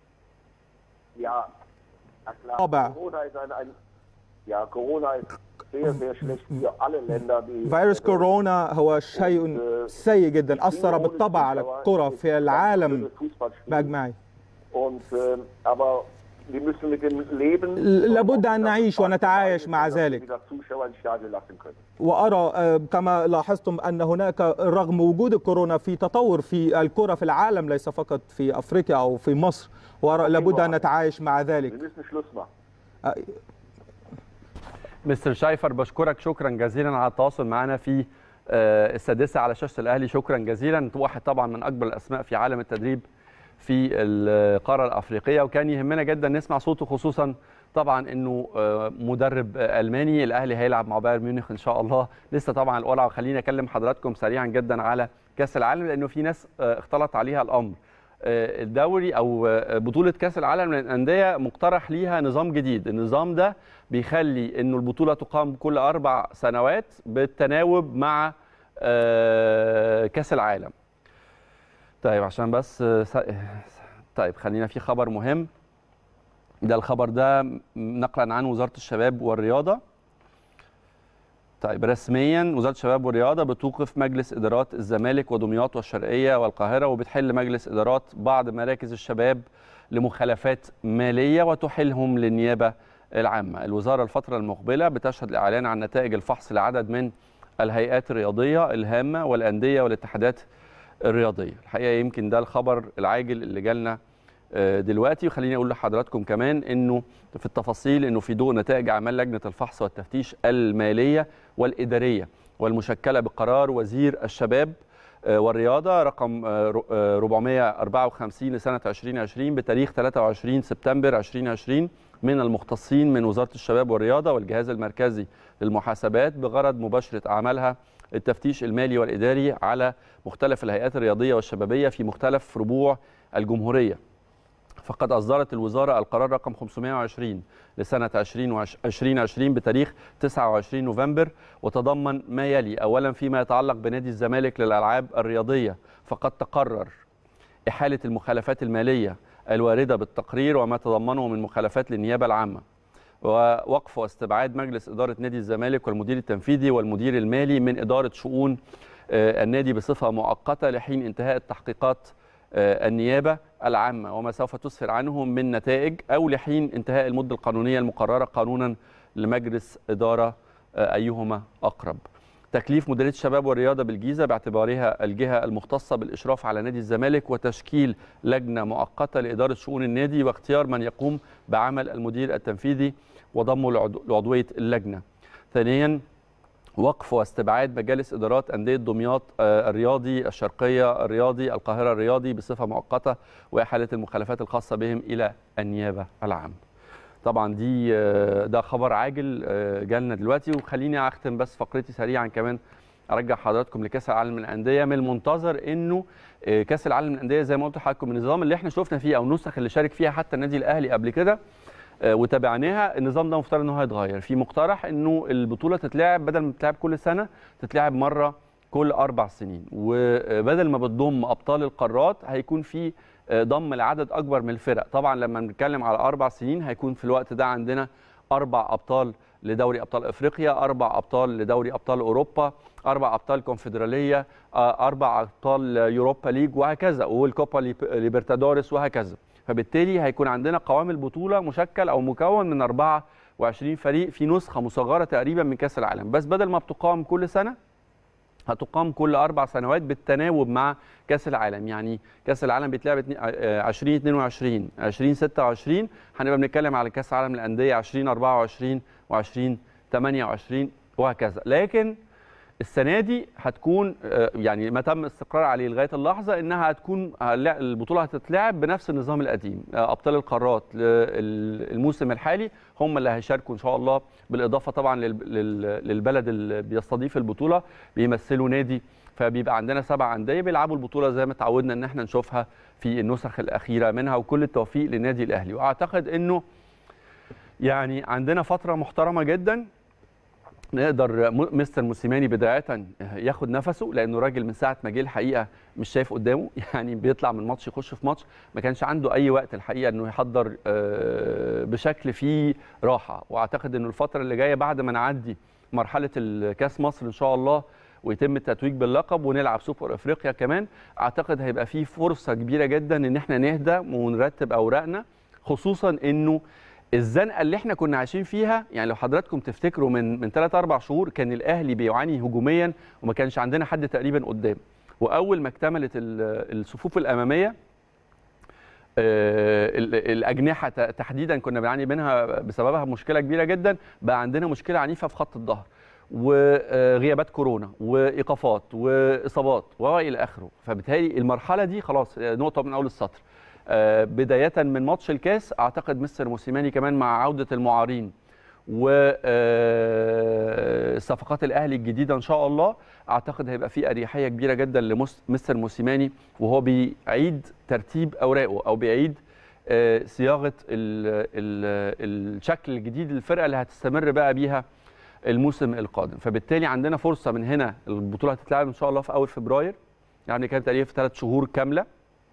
Ja, na klar. طبعا. Corona ist ein, ein ja, Corona ist sehr, sehr schlecht für alle Länder. Die, فيروس كورونا هو شيء سيء جدا أثر بالطبع على الكرة في العالم بأجمعه Und, äh, aber wir müssen mit dem leben. لابد أن نعيش ونتعايش مع ذلك wieder Zuschauer ins Stadion lassen können. وأرى آه، كما لاحظتم أن هناك رغم وجود الكورونا في تطور في الكرة في العالم ليس فقط في أفريقيا أو في مصر وأرى لابد أن نتعايش مع Wir ذلك müssen Schluss machen. آه، مستر شايفر بشكرك شكرا جزيلا على التواصل معنا في آه، السادسه على شاشه الاهلي شكرا جزيلا واحد طبعا من اكبر الاسماء في عالم التدريب في القاره الافريقيه وكان يهمنا جدا نسمع صوته خصوصا طبعا انه آه، مدرب آه، الماني الاهلي هيلعب مع بايرن ميونخ ان شاء الله لسه طبعا القرعه وخليني اكلم حضراتكم سريعا جدا على كاس العالم لانه في ناس آه، اختلط عليها الامر آه، الدوري او آه، بطوله كاس العالم للانديه مقترح ليها نظام جديد النظام ده بيخلي انه البطوله تقام كل اربع سنوات بالتناوب مع آه، كاس العالم طيب عشان بس آه، س- طيب خلينا في خبر مهم ده الخبر ده نقلا عن وزاره الشباب والرياضه طيب رسميا وزاره الشباب والرياضه بتوقف مجلس ادارات الزمالك ودمياط والشرقيه والقاهره وبتحل مجلس ادارات بعض مراكز الشباب لمخالفات ماليه وتحيلهم للنيابه العامه. الوزاره الفتره المقبله بتشهد الاعلان عن نتائج الفحص لعدد من الهيئات الرياضيه الهامه والانديه والاتحادات الرياضيه. الحقيقه يمكن ده الخبر العاجل اللي جالنا آه، دلوقتي وخليني اقول لحضراتكم كمان انه في التفاصيل انه في ضوء نتائج اعمال لجنه الفحص والتفتيش الماليه والاداريه والمشكله بقرار وزير الشباب آه، والرياضه رقم آه، ر- آه، 454 لسنه 2020 بتاريخ 23 سبتمبر 2020 من المختصين من وزاره الشباب والرياضه والجهاز المركزي للمحاسبات بغرض مباشره اعمالها التفتيش المالي والاداري على مختلف الهيئات الرياضيه والشبابيه في مختلف ربوع الجمهوريه. فقد أصدرت الوزارة القرار رقم 520 لسنة 2020 بتاريخ 29 نوفمبر وتضمن ما يلي أولا فيما يتعلق بنادي الزمالك للألعاب الرياضية فقد تقرر إحالة المخالفات المالية الواردة بالتقرير وما تضمنه من مخالفات للنيابة العامة ووقف واستبعاد مجلس إدارة نادي الزمالك والمدير التنفيذي والمدير المالي من إدارة شؤون آه، النادي بصفة مؤقتة لحين انتهاء التحقيقات آه، النيابة العامة وما سوف تسفر عنه من نتائج أو لحين انتهاء المدة القانونية المقررة قانونا لمجلس إدارة آه، أيهما أقرب تكليف مديرية الشباب والرياضة بالجيزة باعتبارها الجهة المختصة بالإشراف على نادي الزمالك وتشكيل لجنة مؤقتة لإدارة شؤون النادي واختيار من يقوم بعمل المدير التنفيذي وضمه لعضو- لعضوية اللجنة ثانيا وقف واستبعاد مجالس ادارات انديه دمياط آه، الرياضي الشرقيه الرياضي القاهره الرياضي بصفه مؤقته واحاله المخالفات الخاصه بهم الى النيابه العامه. طبعا دي آه، ده خبر عاجل آه، جالنا دلوقتي وخليني اختم بس فقرتي سريعا كمان ارجع حضراتكم لكاس العالم للانديه من المنتظر انه آه، كاس العالم للانديه زي ما قلت لحضراتكم النظام اللي احنا شفنا فيه او النسخ اللي شارك فيها حتى النادي الاهلي قبل كده آه، وتابعناها النظام ده مفترض ان هو هيتغير في مقترح انه البطوله تتلعب بدل ما تتلعب كل سنه تتلعب مره كل اربع سنين وبدل ما بتضم ابطال القارات هيكون في آه، ضم لعدد اكبر من الفرق طبعا لما بنتكلم على اربع سنين هيكون في الوقت ده عندنا اربع ابطال لدوري ابطال افريقيا اربع ابطال لدوري ابطال اوروبا اربع ابطال كونفدراليه آه، اربع ابطال يوروبا ليج وهكذا والكوبا ليب- ليبرتادوريس وهكذا فبالتالي هيكون عندنا قوام البطوله مشكل او مكون من 24 فريق في نسخه مصغره تقريبا من كاس العالم بس بدل ما بتقام كل سنه هتقام كل اربع سنوات بالتناوب مع كاس العالم يعني كاس العالم بيتلعب اتنين- آه، 2022 2026 هنبقى بنتكلم على كاس العالم للانديه 2024 و2028 وهكذا لكن السنه دي هتكون آه، يعني ما تم استقرار عليه لغايه اللحظه انها هتكون هنلا- البطوله هتتلعب بنفس النظام القديم آه، ابطال القارات لل- الموسم الحالي هم اللي هيشاركوا ان شاء الله بالاضافه طبعا لل- لل- للبلد اللي بيستضيف البطوله بيمثلوا نادي فبيبقى عندنا سبع انديه بيلعبوا البطوله زي ما اتعودنا ان احنا نشوفها في النسخ الاخيره منها وكل التوفيق للنادي الاهلي واعتقد انه يعني عندنا فتره محترمه جدا نقدر م- مستر موسيماني بدايه ياخد نفسه لانه راجل من ساعه ما جه الحقيقه مش شايف قدامه يعني بيطلع من ماتش يخش في ماتش ما كانش عنده اي وقت الحقيقه انه يحضر آه، بشكل فيه راحه واعتقد انه الفتره اللي جايه بعد ما نعدي مرحله الكاس مصر ان شاء الله ويتم التتويج باللقب ونلعب سوبر افريقيا كمان اعتقد هيبقى في فرصه كبيره جدا ان احنا نهدى ونرتب اوراقنا خصوصا انه الزنقه اللي احنا كنا عايشين فيها يعني لو حضراتكم تفتكروا من من 3 4 شهور كان الاهلي بيعاني هجوميا وما كانش عندنا حد تقريبا قدام واول ما اكتملت ال- الصفوف الاماميه آه، ال- الاجنحه ت- تحديدا كنا بنعاني منها بسببها مشكله كبيره جدا بقى عندنا مشكله عنيفه في خط الظهر وغيابات كورونا وايقافات واصابات والى اخره فبالتالي المرحله دي خلاص آه، نقطه من اول السطر آه، بدايه من ماتش الكاس اعتقد مستر موسيماني كمان مع عوده المعارين وصفقات الاهلي الجديده ان شاء الله اعتقد هيبقى في اريحيه كبيره جدا لمستر موسيماني وهو بيعيد ترتيب اوراقه او بيعيد آه، صياغه ال ال الشكل الجديد للفرقه اللي هتستمر بقى بيها الموسم القادم فبالتالي عندنا فرصه من هنا البطوله هتتلعب ان شاء الله في اول فبراير يعني كانت تقريبا في ثلاث شهور كامله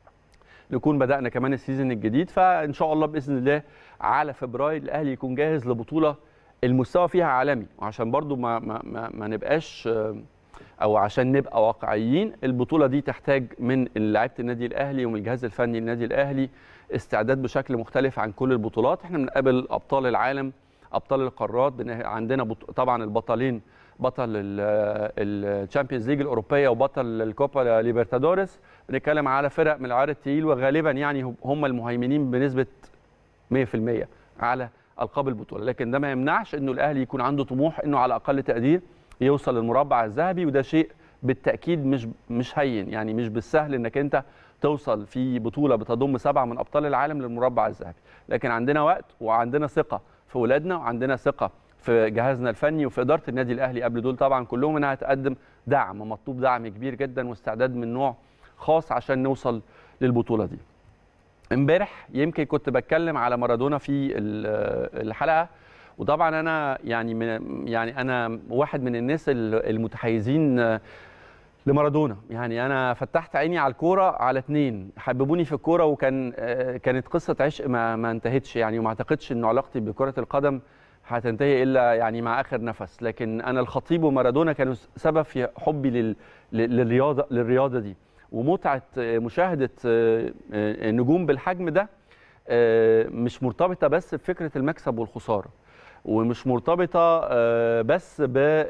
نكون بدانا كمان السيزون الجديد فان شاء الله باذن الله على فبراير الاهلي يكون جاهز لبطوله المستوى فيها عالمي وعشان برضو ما ما ما, ما نبقاش آه، او عشان نبقى واقعيين البطوله دي تحتاج من لعيبه النادي الاهلي ومن الجهاز الفني للنادي الاهلي استعداد بشكل مختلف عن كل البطولات احنا بنقابل ابطال العالم ابطال القارات بن- عندنا بط... طبعا البطلين بطل الشامبيونز ليج الاوروبيه وبطل الكوبا ليبرتادوريس بنتكلم على فرق من العيار التقيل وغالبا يعني هم المهيمنين بنسبه 100% على القاب البطوله لكن ده ما يمنعش انه الاهلي يكون عنده طموح انه على اقل تقدير يوصل للمربع الذهبي وده شيء بالتاكيد مش مش هين يعني مش بالسهل انك انت توصل في بطوله بتضم سبعه من ابطال العالم للمربع الذهبي لكن عندنا وقت وعندنا ثقه في اولادنا وعندنا ثقه في جهازنا الفني وفي اداره النادي الاهلي قبل دول طبعا كلهم انها تقدم دعم مطلوب دعم كبير جدا واستعداد من نوع خاص عشان نوصل للبطوله دي امبارح يمكن كنت بتكلم على مارادونا في ال- الحلقه وطبعا انا يعني من يعني انا واحد من الناس ال- المتحيزين لمارادونا يعني انا فتحت عيني على الكوره على اتنين حببوني في الكوره وكان آه، كانت قصه عشق ما ما انتهتش يعني وما اعتقدش انه علاقتي بكره القدم هتنتهي الا يعني مع اخر نفس لكن انا الخطيب ومارادونا كانوا سبب في حبي لل... لل- للرياضه للرياضه دي ومتعه آه، مشاهده آه، آه، نجوم بالحجم ده آه، مش مرتبطه بس بفكره المكسب والخساره ومش مرتبطه آه، بس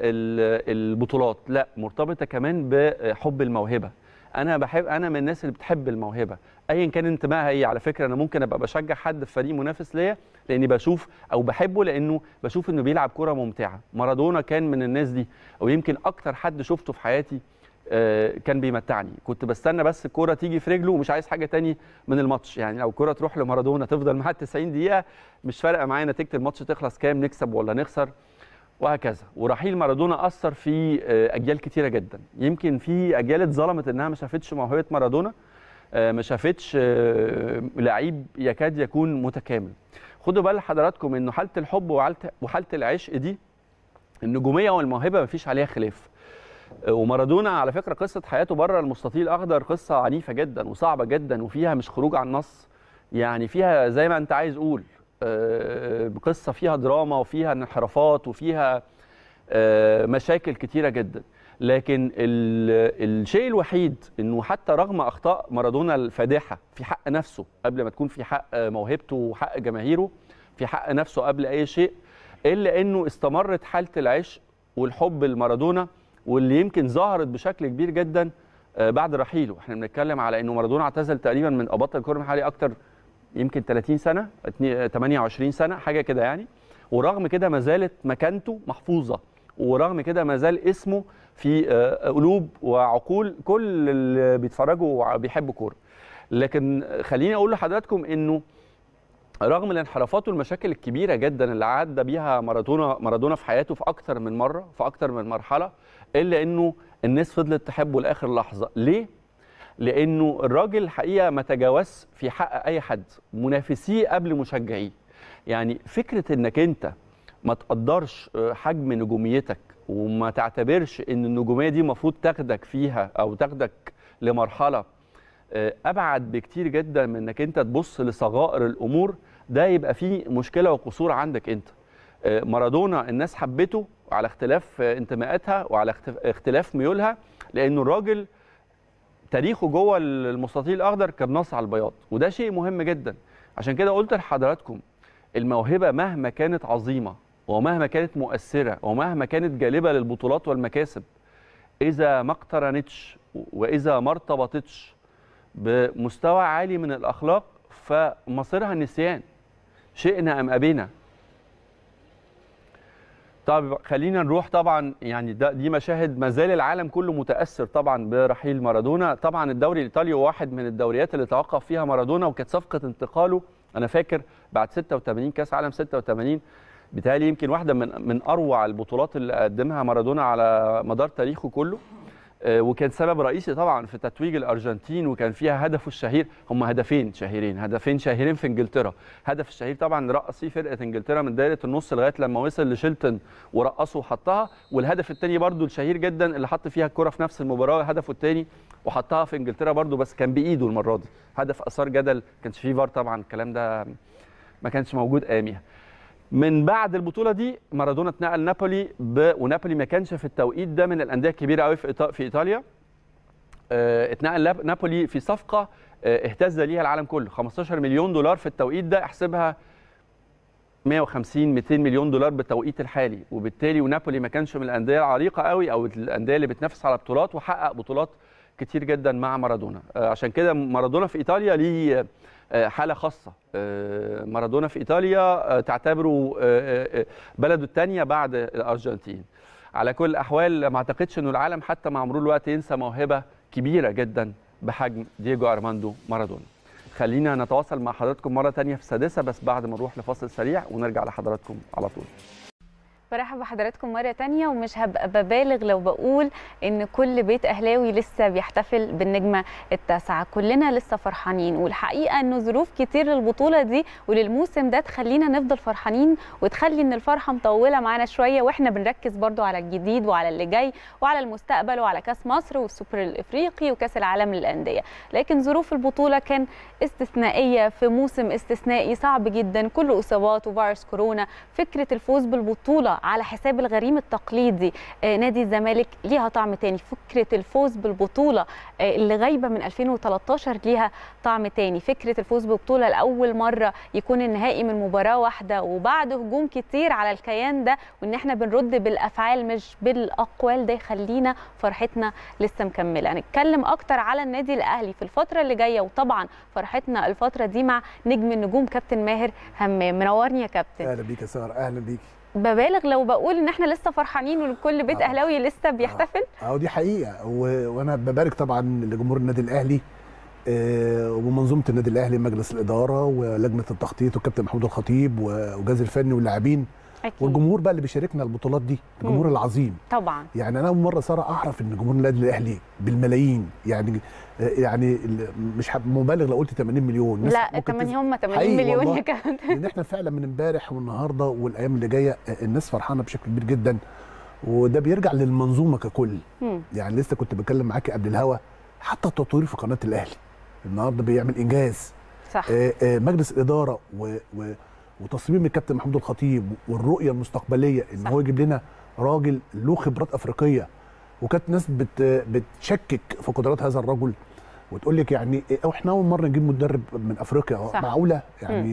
بالبطولات لا مرتبطه كمان بحب الموهبه انا بحب انا من الناس اللي بتحب الموهبه ايا كان انتمائها ايه على فكره انا ممكن ابقى بشجع حد في فريق منافس ليا لاني بشوف او بحبه لانه بشوف انه بيلعب كره ممتعه مارادونا كان من الناس دي او يمكن اكتر حد شفته في حياتي آه، كان بيمتعني كنت بستنى بس الكوره تيجي في رجله ومش عايز حاجه تاني من الماتش يعني لو الكوره تروح لمارادونا تفضل معاه 90 دقيقه مش فارقه معايا نتيجه الماتش تخلص كام نكسب ولا نخسر وهكذا ورحيل مارادونا اثر في آه، اجيال كتيره جدا يمكن في اجيال اتظلمت انها ما شافتش موهبه مارادونا آه، ما شافتش آه، لعيب يكاد يكون متكامل خدوا بال حضراتكم انه حاله الحب وحالة- وحاله العشق دي النجوميه والموهبه مفيش عليها خلاف ومارادونا على فكره قصه حياته بره المستطيل الاخضر قصه عنيفه جدا وصعبه جدا وفيها مش خروج عن النص يعني فيها زي ما انت عايز قول آه، قصه فيها دراما وفيها انحرافات وفيها آه، مشاكل كتيره جدا لكن ال- الشيء الوحيد انه حتى رغم اخطاء مارادونا الفادحه في حق نفسه قبل ما تكون في حق موهبته وحق جماهيره في حق نفسه قبل اي شيء الا انه استمرت حاله العشق والحب لمارادونا واللي يمكن ظهرت بشكل كبير جدا آه، بعد رحيله احنا بنتكلم على انه مارادونا اعتزل تقريبا من اباط الكره المحليه اكتر يمكن 30 سنه اتني- 28 سنه حاجه كده يعني ورغم كده ما زالت مكانته محفوظه ورغم كده ما زال اسمه في آه، قلوب وعقول كل اللي بيتفرجوا وبيحبوا كوره لكن خليني اقول لحضراتكم انه رغم الانحرافات والمشاكل الكبيره جدا اللي عدى بيها مارادونا مارادونا في حياته في اكتر من مره في اكتر من مرحله الا انه الناس فضلت تحبه لاخر لحظه ليه لانه الراجل الحقيقه ما تجاوز في حق اي حد منافسيه قبل مشجعيه يعني فكره انك انت ما تقدرش آه، حجم نجوميتك وما تعتبرش ان النجوميه دي المفروض تاخدك فيها او تاخدك لمرحله آه، ابعد بكتير جدا من انك انت تبص لصغائر الامور ده يبقى فيه مشكله وقصور عندك انت آه، مارادونا الناس حبته على اختلاف آه، انتماءاتها وعلى اخت- اختلاف ميولها لانه الراجل تاريخه جوه المستطيل الاخضر كان نص على البياض وده شيء مهم جدا عشان كده قلت لحضراتكم الموهبه مهما كانت عظيمه ومهما كانت مؤثره ومهما كانت جالبه للبطولات والمكاسب اذا ما اقترنتش واذا ما ارتبطتش بمستوى عالي من الاخلاق فمصيرها النسيان شئنا ام ابينا طب خلينا نروح طبعا يعني ده دي مشاهد ما زال العالم كله متاثر طبعا برحيل مارادونا طبعا الدوري الايطالي هو واحد من الدوريات اللي توقف فيها مارادونا وكانت صفقه انتقاله انا فاكر بعد 86 كاس عالم 86 بالتالي يمكن واحده من من اروع البطولات اللي قدمها مارادونا على مدار تاريخه كله آه، وكان سبب رئيسي طبعا في تتويج الارجنتين وكان فيها هدفه الشهير هم هدفين شهيرين هدفين شهيرين في انجلترا هدف الشهير طبعا رقص فيه فرقه انجلترا من دايره النص لغايه لما وصل لشيلتون ورقصه وحطها والهدف الثاني برضو الشهير جدا اللي حط فيها الكره في نفس المباراه هدفه الثاني وحطها في انجلترا برضو بس كان بايده المره دي هدف اثار جدل كانش فيه فار طبعا الكلام ده ما كانش موجود اياميها من بعد البطوله دي مارادونا اتنقل نابولي ب... ونابولي ما كانش في التوقيت ده من الانديه الكبيره قوي في, إيطا... في ايطاليا آه، اتنقل لاب- نابولي في صفقه آه، اهتز ليها العالم كله 15 مليون دولار في التوقيت ده احسبها 150 200 مليون دولار بالتوقيت الحالي وبالتالي ونابولي ما كانش من الانديه العريقه قوي او الانديه اللي بتنافس على بطولات وحقق بطولات كتير جدا مع مارادونا آه، عشان كده مارادونا في ايطاليا ليه آه، حاله خاصه آه، مارادونا في ايطاليا آه، تعتبره آه، آه، بلده الثانيه بعد الارجنتين على كل الاحوال ما اعتقدش انه العالم حتى مع مرور الوقت ينسى موهبه كبيره جدا بحجم دييجو ارماندو مارادونا خلينا نتواصل مع حضراتكم مره تانية في السادسه بس بعد ما نروح لفاصل سريع ونرجع لحضراتكم على طول برحب بحضراتكم مرة تانية ومش هبقى ببالغ لو بقول إن كل بيت أهلاوي لسه بيحتفل بالنجمة التاسعة كلنا لسه فرحانين والحقيقة إنه ظروف كتير للبطولة دي وللموسم ده تخلينا نفضل فرحانين وتخلي إن الفرحة مطولة معانا شوية وإحنا بنركز برضو على الجديد وعلى اللي جاي وعلى المستقبل وعلى كأس مصر والسوبر الإفريقي وكأس العالم للأندية لكن ظروف البطولة كان استثنائية في موسم استثنائي صعب جدا كله إصابات وفيروس كورونا فكرة الفوز بالبطولة على حساب الغريم التقليدي آه، نادي الزمالك ليها طعم تاني فكرة الفوز بالبطولة آه، اللي غايبة من 2013 ليها طعم تاني فكرة الفوز بالبطولة لأول مرة يكون النهائي من مباراة واحدة وبعد هجوم كتير على الكيان ده وإن احنا بنرد بالأفعال مش بالأقوال ده يخلينا فرحتنا لسه مكملة هنتكلم أكتر على النادي الأهلي في الفترة اللي جاية وطبعا فرحتنا الفترة دي مع نجم النجوم كابتن ماهر همام منورني يا كابتن اهلا بيك يا ساره اهلا بيك ببالغ لو بقول ان احنا لسه فرحانين وكل بيت آه. اهلاوي لسه بيحتفل اهو دي حقيقه و... وانا ببارك طبعا لجمهور النادي الاهلي آه، ومنظومه النادي الاهلي مجلس الاداره ولجنه التخطيط والكابتن محمود الخطيب و- والجهاز الفني واللاعبين اكيد والجمهور بقى اللي بيشاركنا البطولات دي الجمهور مم. العظيم طبعا يعني انا اول مره ساره اعرف ان جمهور النادي الاهلي بالملايين يعني آه، يعني ال- مش هبقى مبالغ لو قلت 80 مليون ناس لا ممكن 80 تز- هم 80 حقيقي مليون والله. يا كابتن لان احنا فعلا من امبارح والنهارده والايام اللي جايه آه، الناس فرحانه بشكل كبير جدا وده بيرجع للمنظومه ككل مم. يعني لسه كنت بتكلم معاكي قبل الهوا حتى التطوير في قناه الاهلي النهارده بيعمل انجاز صح آه، آه، مجلس الاداره و و وتصميم الكابتن محمود الخطيب والرؤيه المستقبليه ان صح. هو يجيب لنا راجل له خبرات افريقيه وكانت ناس بت بتشكك في قدرات هذا الرجل وتقول لك يعني إيه، أو احنا اول مره نجيب مدرب من افريقيا صح. معقوله يعني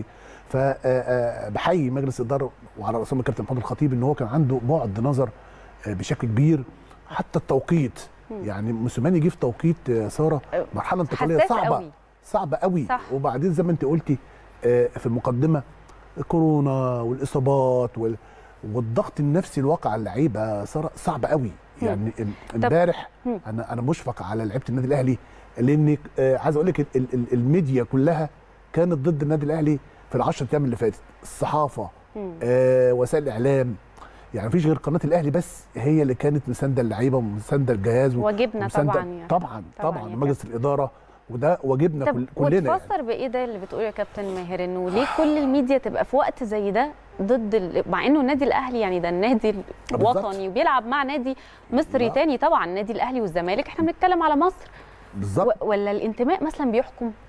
فبحيي مجلس الاداره وعلى راسهم الكابتن محمود الخطيب ان هو كان عنده بعد نظر آه، بشكل كبير حتى التوقيت مم. يعني موسيماني جه في توقيت آه، ساره أه، مرحله انتقاليه حساس صعبه قوي صعبه قوي صح. وبعدين زي ما انت قلتي آه، في المقدمه كورونا والاصابات وال... والضغط النفسي الواقع على اللعيبه صار صعب قوي مم. يعني ام- امبارح مم. انا انا مشفق على لعيبه النادي الاهلي لان آه، عايز اقول لك ال- ال- ال- الميديا كلها كانت ضد النادي الاهلي في العشر ايام اللي فاتت الصحافه مم. آه، وسائل الاعلام يعني مفيش غير قناه الاهلي بس هي اللي كانت مسانده اللعيبه ومسانده الجهاز و- واجبنا ومسانده طبعا يعني. طبعا طبعاً طبعا يا مجلس الاداره وده واجبنا طب كل كلنا يعني. وتفسر بايه ده اللي بتقوله يا كابتن ماهر انه ليه كل الميديا تبقى في وقت زي ده ضد ال... مع انه النادي الاهلي يعني ده النادي بالظبط. الوطني وبيلعب مع نادي مصري لا. تاني طبعا النادي الاهلي والزمالك احنا بنتكلم على مصر بالظبط و... ولا الانتماء مثلا بيحكم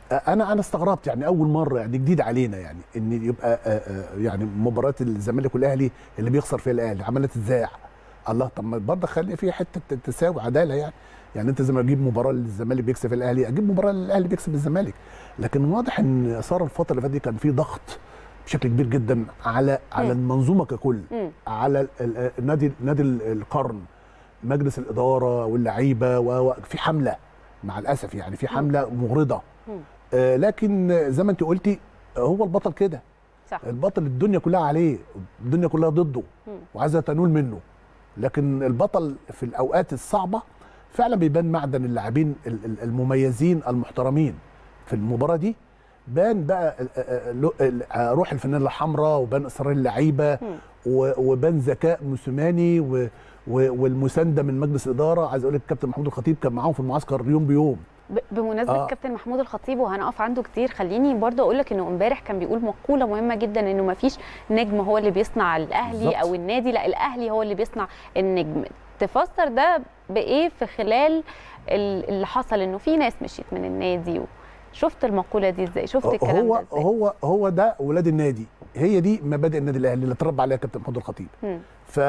انا انا استغربت يعني اول مره يعني جديد علينا يعني ان يبقى آه، آه، يعني مباراه الزمالك والاهلي اللي بيخسر فيها الاهلي عماله تتذاع الله طب ما برضه خلي فيها حته تساوي عداله يعني يعني انت زي ما اجيب مباراه للزمالك بيكسب الاهلي اجيب مباراه للاهلي بيكسب الزمالك لكن واضح ان صار الفتره اللي فاتت دي كان في ضغط بشكل كبير جدا على على مم. المنظومه ككل مم. على ال- ال- النادي نادي القرن مجلس الاداره واللعيبه و- و- في حمله مع الاسف يعني في حمله مغرضه مم. آه، لكن زي ما انت قلتي هو البطل كده صح البطل الدنيا كلها عليه الدنيا كلها ضده مم. وعايزه تنول منه لكن البطل في الاوقات الصعبه فعلا بيبان معدن اللاعبين ال- ال- المميزين المحترمين في المباراه دي بان بقى ال- ال- ال- ال- روح الفانيلا الحمراء وبان اصرار اللعيبه مم. و- وبان ذكاء موسيماني و- و- والمسانده من مجلس الاداره عايز اقول لك الكابتن محمود الخطيب كان معاهم في المعسكر يوم بيوم ب- بمناسبه آه. كابتن محمود الخطيب وهنقف عنده كتير خليني برضه اقول لك انه امبارح كان بيقول مقوله مهمه جدا انه ما فيش نجم هو اللي بيصنع الاهلي بالظبط. او النادي لا الاهلي هو اللي بيصنع النجم تفسر ده بايه في خلال ال- اللي حصل انه في ناس مشيت من النادي و... شفت المقوله دي ازاي شفت الكلام هو ده ازاي هو هو ده ولاد النادي هي دي مبادئ النادي الاهلي اللي اتربى عليها كابتن محمود الخطيب مم.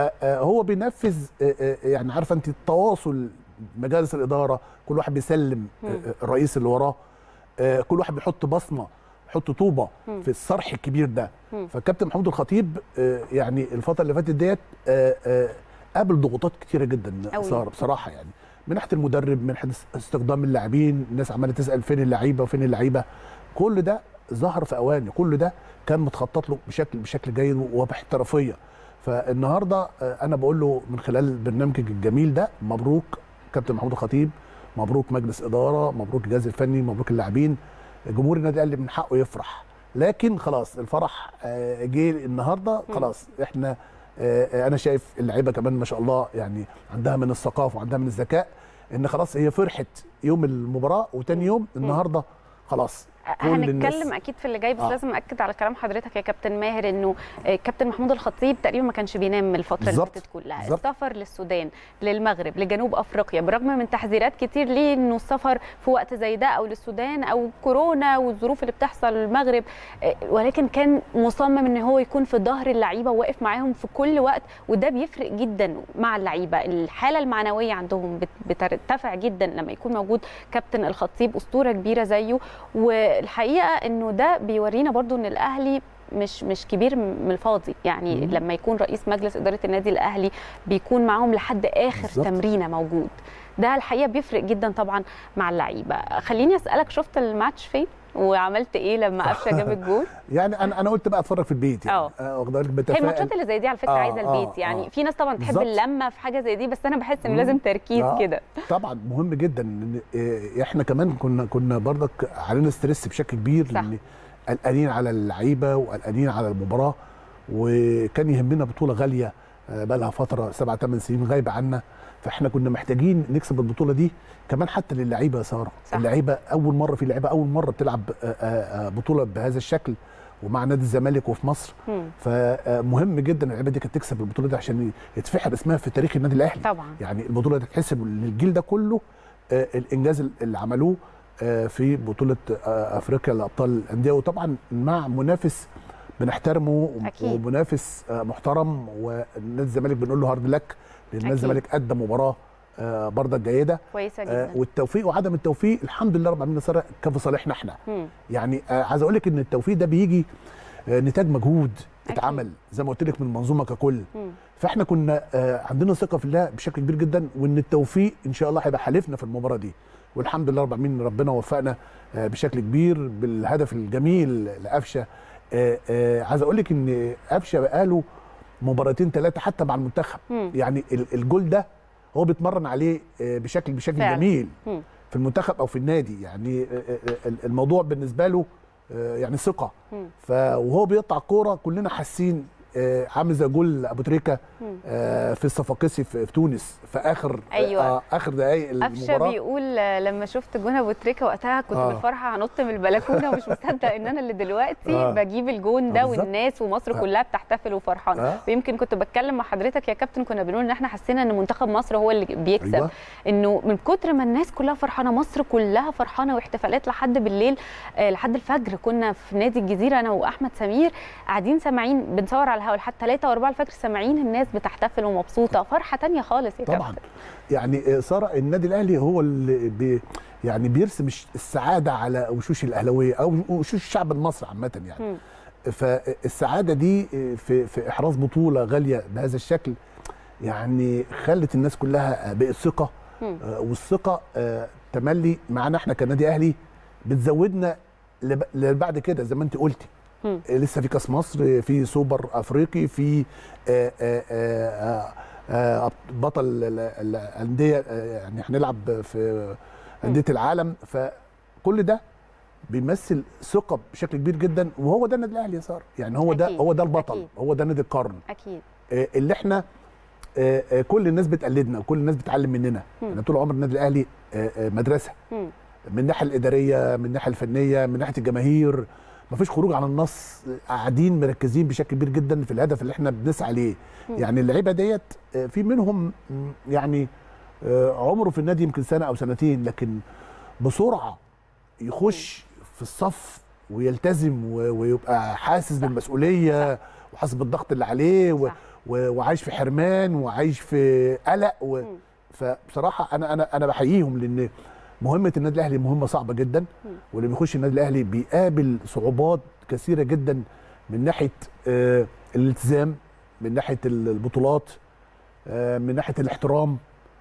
فهو بينفذ آه، آه، يعني عارفه انت التواصل مجالس الاداره كل واحد بيسلم آه، مم. آه، الرئيس اللي وراه آه، كل واحد بيحط بصمه يحط طوبه مم. في الصرح الكبير ده مم. فكابتن محمود الخطيب آه، يعني الفتره اللي فاتت ديت آه، آه، قابل ضغوطات كتيره جدا أوي. ساره بصراحه يعني من ناحيه المدرب من ناحيه استخدام اللاعبين الناس عماله تسال فين اللعيبه وفين اللعيبه كل ده ظهر في اوانه كل ده كان متخطط له بشكل بشكل جيد وباحترافيه فالنهارده آه، انا بقول له من خلال برنامجك الجميل ده مبروك كابتن محمود الخطيب مبروك مجلس اداره مبروك الجهاز الفني مبروك اللاعبين جمهور النادي الاهلي من حقه يفرح لكن خلاص الفرح آه، جه النهارده خلاص احنا آه، آه، انا شايف اللعيبه كمان ما شاء الله يعني عندها من الثقافه وعندها من الذكاء ان خلاص هي فرحت يوم المباراه وتاني يوم النهارده خلاص كل الناس- هنتكلم اكيد في اللي جاي بس آه. لازم اكد على كلام حضرتك يا كابتن ماهر انه آه، كابتن محمود الخطيب تقريبا ما كانش بينام الفتره اللي بالظبط. فاتت كلها بالظبط. السفر للسودان للمغرب لجنوب افريقيا برغم من تحذيرات كتير ليه انه السفر في وقت زي ده او للسودان او كورونا والظروف اللي بتحصل المغرب آه، ولكن كان مصمم ان هو يكون في ظهر اللعيبه وواقف معاهم في كل وقت وده بيفرق جدا مع اللعيبه الحاله المعنويه عندهم بت- بترتفع جدا لما يكون موجود كابتن الخطيب اسطوره كبيره زيه والحقيقه انه ده بيورينا برضو ان الاهلي مش مش كبير من الفاضي يعني مم. لما يكون رئيس مجلس اداره النادي الاهلي بيكون معاهم لحد اخر بالظبط. تمرينه موجود ده الحقيقه بيفرق جدا طبعا مع اللعيبه خليني اسالك شفت الماتش فين وعملت ايه لما قفشه جاب الجول يعني انا انا قلت بقى اتفرج في البيت يعني آه. آه، واخد بالك هي بتفائل الماتشات اللي زي دي على فكره آه، عايزه آه، البيت يعني آه. في ناس طبعا بتحب بالظبط. اللمه في حاجه زي دي بس انا بحس انه مم. لازم تركيز آه. كده طبعا مهم جدا ان إيه، احنا كمان كنا كنا برضك علينا ستريس بشكل كبير صح. لان قلقانين على اللعيبه وقلقانين على المباراه وكان يهمنا بطوله غاليه آه، بقى لها فتره سبع ثمان سنين غايبه عنا فاحنا كنا محتاجين نكسب البطوله دي كمان حتى للعيبه يا ساره صح. اللعيبه اول مره في لعيبه اول مره بتلعب آه، آه، آه، بطوله بهذا الشكل ومع نادي الزمالك وفي مصر مم. فمهم جدا اللعيبه دي كانت تكسب البطوله دي عشان يتفحر اسمها في تاريخ النادي الاهلي طبعا يعني البطوله دي تتحسب للجيل ده كله آه، الانجاز اللي عملوه آه، في بطوله آه، افريقيا لابطال الانديه وطبعا مع منافس بنحترمه أكيد. ومنافس آه، محترم ونادي الزمالك بنقول له هارد لك لان نادي أكيد. الزمالك قدم مباراه آه، برضك جيده كويسه آه، جدا والتوفيق وعدم التوفيق الحمد لله رب العالمين سارة كان في صالحنا احنا مم. يعني آه، عايز اقول لك ان التوفيق ده بيجي آه، نتاج مجهود أكيد. اتعمل زي ما قلت لك من المنظومه ككل مم. فاحنا كنا آه، عندنا ثقه في الله بشكل كبير جدا وان التوفيق ان شاء الله هيبقى حالفنا في المباراه دي والحمد لله رب العالمين ربنا وفقنا آه، بشكل كبير بالهدف الجميل لقفشه آه، آه، عايز اقول لك ان قفشه بقاله مباراتين ثلاثه حتى مع المنتخب مم. يعني ال- الجول ده هو بيتمرن عليه آه، بشكل بشكل فعلا. جميل مم. في المنتخب او في النادي يعني آه، آه، آه، الموضوع بالنسبه له آه، يعني ثقه مم. ف وهو بيقطع كوره كلنا حاسين آه، عامل زي جول ابو تريكه آه، في الصفاقسي في في تونس في اخر أيوة. آه، اخر دقائق قفشه المباراه بيقول آه، لما شفت جون ابو تريكه وقتها كنت آه. بالفرحه هنط من البلكونه ومش مصدق ان انا اللي دلوقتي آه. بجيب الجون ده آه، بالظبط. والناس ومصر آه. كلها بتحتفل وفرحانه آه. ويمكن كنت بتكلم مع حضرتك يا كابتن كنا بنقول ان احنا حسينا ان منتخب مصر هو اللي بيكسب أيوة. انه من كتر ما الناس كلها فرحانه مصر كلها فرحانه واحتفالات لحد بالليل آه، لحد الفجر كنا في نادي الجزيره انا واحمد سمير قاعدين سامعين بنصور على الهواء لحد 3 و4 الفجر سامعين الناس بتحتفل ومبسوطه فرحه تانية خالص يا طبعا كابتن يعني آه، ساره النادي الاهلي هو اللي بي يعني بيرسم الش- السعاده على وشوش الاهلاويه او وشوش الشعب المصري عامه يعني مم. فالسعاده دي آه، في في احراز بطوله غاليه بهذا الشكل يعني خلت الناس كلها بقت ثقه مم. آه، والثقه آه، تملي معانا احنا كنادي اهلي بتزودنا لب- لبعد كده زي ما انت قلتي مم. آه، لسه في كاس مصر في سوبر افريقي في آه، آه، آه، آه، بطل ال- ال- الانديه آه، يعني هنلعب في انديه العالم فكل ده بيمثل ثقه بشكل كبير جدا وهو ده النادي الاهلي يا ساره يعني هو ده أكيد، هو ده البطل أكيد. هو ده نادي القرن اكيد آه، اللي احنا آه، آه، كل الناس بتقلدنا وكل الناس بتتعلم مننا مم. يعني طول عمر النادي الاهلي آه، آه، مدرسه مم. من الناحيه الاداريه من الناحيه الفنيه من ناحيه الجماهير مفيش خروج عن النص قاعدين مركزين بشكل كبير جدا في الهدف اللي احنا بنسعى ليه يعني اللعيبه ديت آه، في منهم م، يعني آه، عمره في النادي يمكن سنه او سنتين لكن بسرعه يخش في الصف ويلتزم و- ويبقى حاسس بالمسؤوليه وحاسس بالضغط اللي عليه و- صح. و- وعايش في حرمان وعايش في قلق و... فبصراحه انا انا انا بحييهم لان مهمه النادي الاهلي مهمه صعبه جدا واللي بيخش النادي الاهلي بيقابل صعوبات كثيره جدا من ناحيه آه الالتزام من ناحيه البطولات آه من ناحيه الاحترام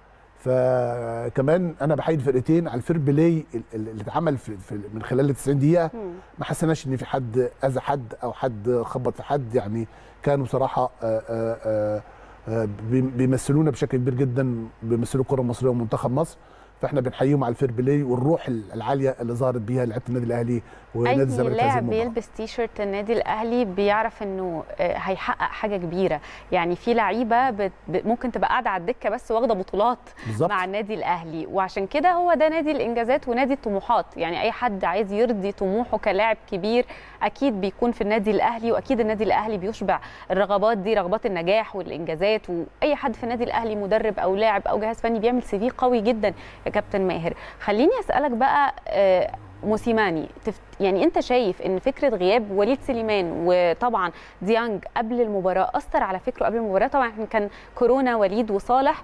فكمان انا بحيي الفرقتين على الفير بلاي اللي اتعمل في في من خلال ال 90 دقيقه مم. ما حسيناش ان في حد اذى حد او حد خبط في حد يعني كانوا بصراحه آه، آه، آه، آه، بي- بيمثلونا بشكل كبير جدا بيمثلوا الكره المصريه ومنتخب مصر فاحنا بنحييهم على الفير بلاي والروح العاليه اللي ظهرت بيها لعيبه النادي الاهلي ونادي اي الزمالك في هذه لاعب المباراه بيلبس تي شيرت النادي الاهلي بيعرف انه آه، هيحقق حاجه كبيره يعني في لعيبه بت- ب- ممكن تبقى قاعده على الدكه بس واخده بطولات بالظبط مع النادي الاهلي وعشان كده هو ده نادي الانجازات ونادي الطموحات يعني اي حد عايز يرضي طموحه كلاعب كبير اكيد بيكون في النادي الاهلي واكيد النادي الاهلي بيشبع الرغبات دي رغبات النجاح والانجازات واي حد في النادي الاهلي مدرب او لاعب او جهاز فني بيعمل سي في قوي جدا يا كابتن ماهر خليني اسالك بقى آه، موسيماني تفت... يعني انت شايف ان فكره غياب وليد سليمان وطبعا ديانج قبل المباراه اثر على فكره قبل المباراه طبعا إحنا كان كورونا وليد وصالح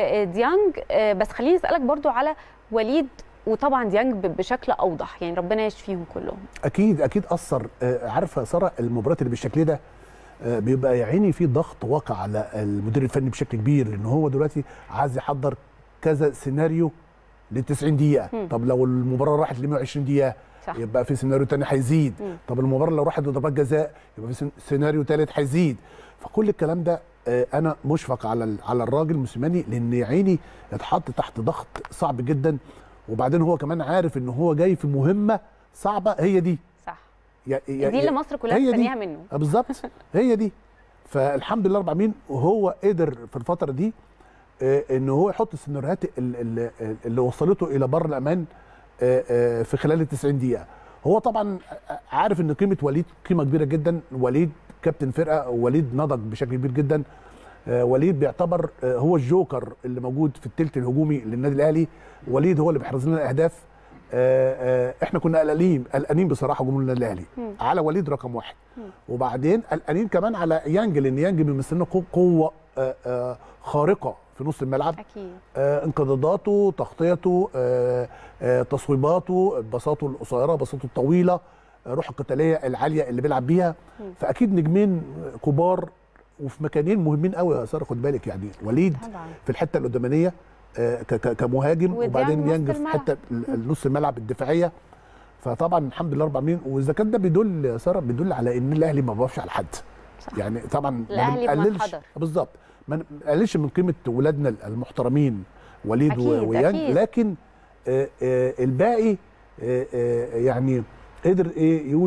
وديانج آه، بس خليني اسالك برضو على وليد وطبعا ديانج ب- بشكل اوضح يعني ربنا يشفيهم كلهم اكيد اكيد اثر آه، عارفه ساره المباريات اللي بالشكل ده آه، بيبقى يا عيني في ضغط واقع على المدير الفني بشكل كبير لان هو دلوقتي عايز يحضر كذا سيناريو ل 90 دقيقه مم. طب لو المباراه راحت ل 120 دقيقه صح يبقى في سيناريو تاني هيزيد مم. طب المباراه لو راحت لضربات جزاء يبقى في سين- سيناريو تالت هيزيد فكل الكلام ده آه، انا مشفق على ال- على الراجل موسيماني لان يا عيني اتحط تحت ضغط صعب جدا وبعدين هو كمان عارف ان هو جاي في مهمه صعبه هي دي صح يا يا دي اللي مصر كلها هي دي. مستنياها منه آه، بالظبط هي دي فالحمد لله رب العالمين وهو قدر في الفتره دي آه، ان هو يحط السيناريوهات ال- ال- اللي وصلته الى بر الامان آه، آه، في خلال ال 90 دقيقه هو طبعا عارف ان قيمه وليد قيمه كبيره جدا وليد كابتن فرقه وليد نضج بشكل كبير جدا آه، وليد بيعتبر آه، هو الجوكر اللي موجود في التلت الهجومي للنادي الاهلي وليد هو اللي بيحرز لنا الاهداف آه، آه، احنا كنا قلقانين قلقانين بصراحه جمهور النادي الاهلي مم. على وليد رقم واحد مم. وبعدين قلقانين كمان على يانج لان يانج بيمثل لنا قو- قوه آه، آه، خارقه في نص الملعب اكيد آه، انقضاضاته تغطيته آه، آه، تصويباته بساطه القصيره بساطه الطويله آه، روح القتاليه العاليه اللي بيلعب بيها مم. فاكيد نجمين كبار وفي مكانين مهمين قوي يا ساره خد بالك يعني وليد طبعا في الحته القدامانيه آه، ك- ك- كمهاجم وديانج وبعدين نص يانج في الملعب. حته ال- نص الملعب الدفاعيه فطبعا الحمد لله رب العالمين واذا كان ده بيدل يا ساره بيدل على ان الاهلي ما بيقفش على حد صح يعني طبعا ما الأهلي بنقللش بمنحدر. بالظبط ما نقللش من قيمه ولادنا المحترمين وليد أكيد، و- ويانج أكيد. لكن آه، آه، الباقي آه، آه، يعني قدر ايه يقول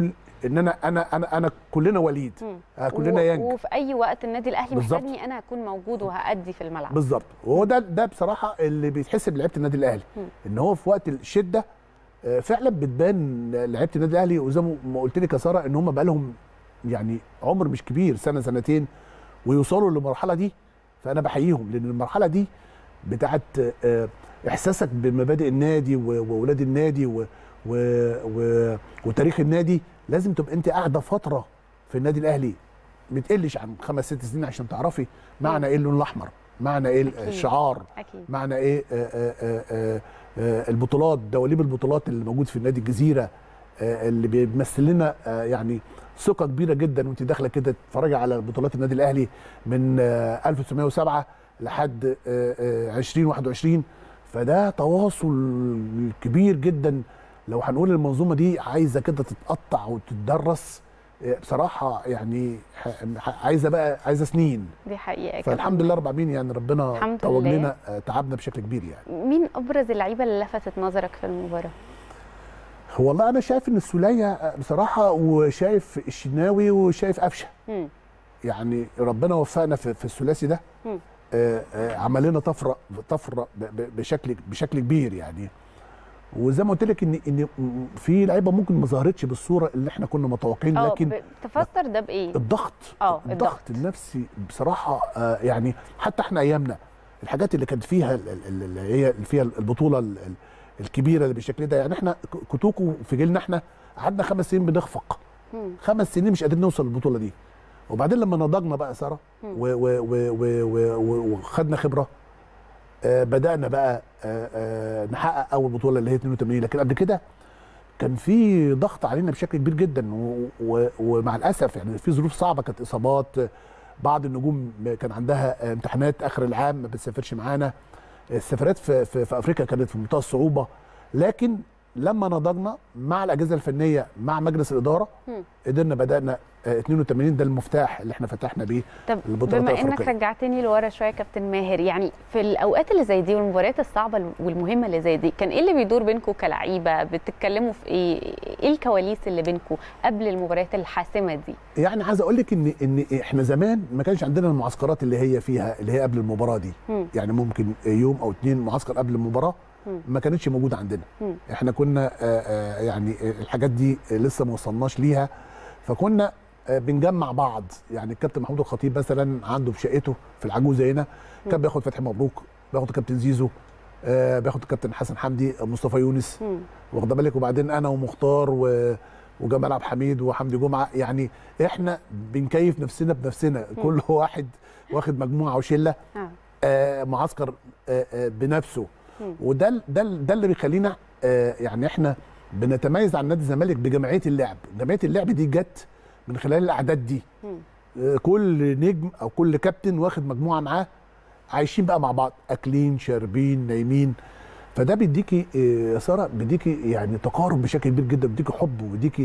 ان انا انا انا انا كلنا وليد مم. آه كلنا و- ينج وفي اي وقت النادي الاهلي بالظبط. محتاجني انا هكون موجود وهادي في الملعب بالظبط وهو ده ده بصراحه اللي بيتحسب لعيبه النادي الاهلي مم. ان هو في وقت الشده آه، فعلا بتبان لعيبه النادي الاهلي وزي ما قلت لك يا ساره ان هم بقى لهم يعني عمر مش كبير سنه سنتين ويوصلوا للمرحله دي فانا بحييهم لان المرحله دي بتاعت آه، احساسك بمبادئ النادي و- واولاد النادي و و و وتاريخ النادي لازم تبقى انت قاعده فتره في النادي الاهلي ما تقلش عن خمس ست سنين عشان تعرفي معنى ايه اللون الاحمر معنى ايه أكيد. الشعار اكيد معنى ايه آه، آه، آه، آه، آه، البطولات دواليب البطولات اللي موجود في نادي الجزيره آه، اللي بيمثل لنا آه، يعني ثقه كبيره جدا وانت داخله كده تتفرجي على بطولات النادي الاهلي من آه، 1907 لحد آه، آه، 2021 فده تواصل كبير جدا لو هنقول المنظومه دي عايزه كده تتقطع وتتدرس آه، بصراحه يعني ح- ح- عايزه بقى عايزه سنين دي حقيقه يا فالحمد كابتن. لله رب العالمين يعني ربنا الحمد توج لله. لنا آه، تعبنا بشكل كبير يعني مين ابرز اللعيبه اللي لفتت نظرك في المباراه والله انا شايف ان السوليه آه، بصراحه وشايف الشناوي وشايف قفشه مم. يعني ربنا وفقنا في, في الثلاثي ده مم. آه، آه، عمل لنا طفره طفره ب- ب- بشكل بشكل كبير يعني وزي ما قلت لك ان ان في لعيبه ممكن ما ظهرتش بالصوره اللي احنا كنا متوقعين اه لكن ب- تفسر ده بايه الضغط اه الضغط الضغط النفسي بصراحه آه، يعني حتى احنا ايامنا الحاجات اللي كانت فيها ال- ال- اللي هي اللي فيها البطوله ال- ال- الكبيره اللي بالشكل ده يعني احنا ك- كوتوكو في جيلنا احنا قعدنا خمس سنين بنخفق مم. خمس سنين مش قادرين نوصل للبطوله دي وبعدين لما نضجنا بقى يا ساره مم. و- و- و- و- و- و- وخدنا خبره آه، بدانا بقى آه، آه، نحقق اول بطوله اللي هي 82 لكن قبل كده كان في ضغط علينا بشكل كبير جدا و- و- ومع الاسف يعني في ظروف صعبه كانت اصابات بعض النجوم كان عندها امتحانات اخر العام ما بتسافرش معانا السفرات في, في, في افريقيا كانت في منتهى الصعوبه لكن لما نضجنا مع الاجهزه الفنيه مع مجلس الاداره مم. قدرنا بدانا آه، 82 ده المفتاح اللي احنا فتحنا بيه طب البطولات بما انك الأفريقية. رجعتني لورا شويه يا كابتن ماهر يعني في الاوقات اللي زي دي والمباريات الصعبه والمهمه اللي زي دي كان ايه اللي بيدور بينكم كلعيبه بتتكلموا في ايه ايه الكواليس اللي بينكم قبل المباريات الحاسمه دي يعني عايز اقول لك ان ان احنا زمان ما كانش عندنا المعسكرات اللي هي فيها اللي هي قبل المباراه دي مم. يعني ممكن يوم او اتنين معسكر قبل المباراه مم. ما كانتش موجوده عندنا مم. احنا كنا آه، آه، يعني الحاجات دي لسه ما وصلناش ليها فكنا آه، بنجمع بعض يعني الكابتن محمود الخطيب مثلا عنده في شقته في العجوزه هنا كان بياخد فتحي مبروك بياخد الكابتن زيزو آه، بياخد الكابتن حسن حمدي مصطفى يونس مم. واخد بالك وبعدين انا ومختار و وجمال عبد الحميد وحمدي جمعه يعني احنا بنكيف نفسنا بنفسنا كل واحد واخد مجموعه وشله اه آه، معسكر آه، آه، بنفسه مم. وده ال- ده ال- ده اللي بيخلينا آه، يعني احنا بنتميز عن نادي الزمالك بجمعيه اللعب جمعيه اللعب دي جت من خلال الاعداد دي مم. آه، كل نجم او كل كابتن واخد مجموعه معاه عايشين بقى مع بعض اكلين شاربين نايمين فده بيديكي آه، يا ساره بيديكي يعني تقارب بشكل كبير جدا بيديكي حب وبيديكي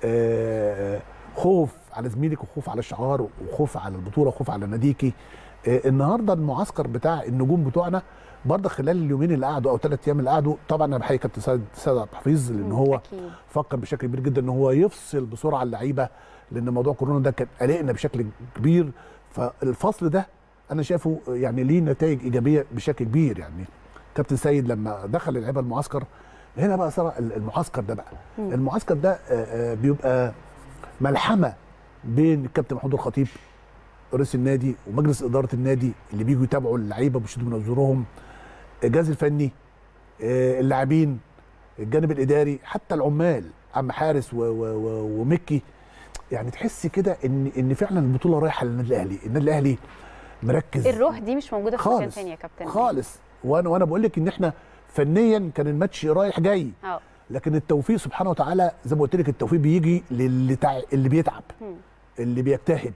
آه، خوف على زميلك وخوف على الشعار وخوف على البطوله وخوف على ناديكي آه، النهارده المعسكر بتاع النجوم بتوعنا برضه خلال اليومين اللي قعدوا او ثلاث ايام اللي قعدوا طبعا انا بحيي كابتن سيد سيد عبد الحفيظ لان مم. هو اكيد فكر بشكل كبير جدا ان هو يفصل بسرعه اللعيبه لان موضوع كورونا ده كان قلقنا بشكل كبير فالفصل ده انا شايفه يعني ليه نتائج ايجابيه بشكل كبير يعني كابتن سيد لما دخل اللعيبه المعسكر هنا بقى صار المعسكر ده بقى مم. المعسكر ده آه، آه، بيبقى ملحمه بين الكابتن محمود الخطيب رئيس النادي ومجلس اداره النادي اللي بيجوا يتابعوا اللعيبه وبيشدوا من نظورهم الجهاز الفني آه، اللاعبين الجانب الاداري حتى العمال عم حارس و و و ومكي يعني تحس كده ان ان فعلا البطوله رايحه للنادي الاهلي النادي الاهلي مركز الروح دي مش موجوده في مكان خالص تاني يا كابتن خالص وانا وانا بقول لك ان احنا فنيا كان الماتش رايح جاي اه لكن التوفيق سبحانه وتعالى زي ما قلت لك التوفيق بيجي للي تع... اللي بيتعب مم. اللي بيجتهد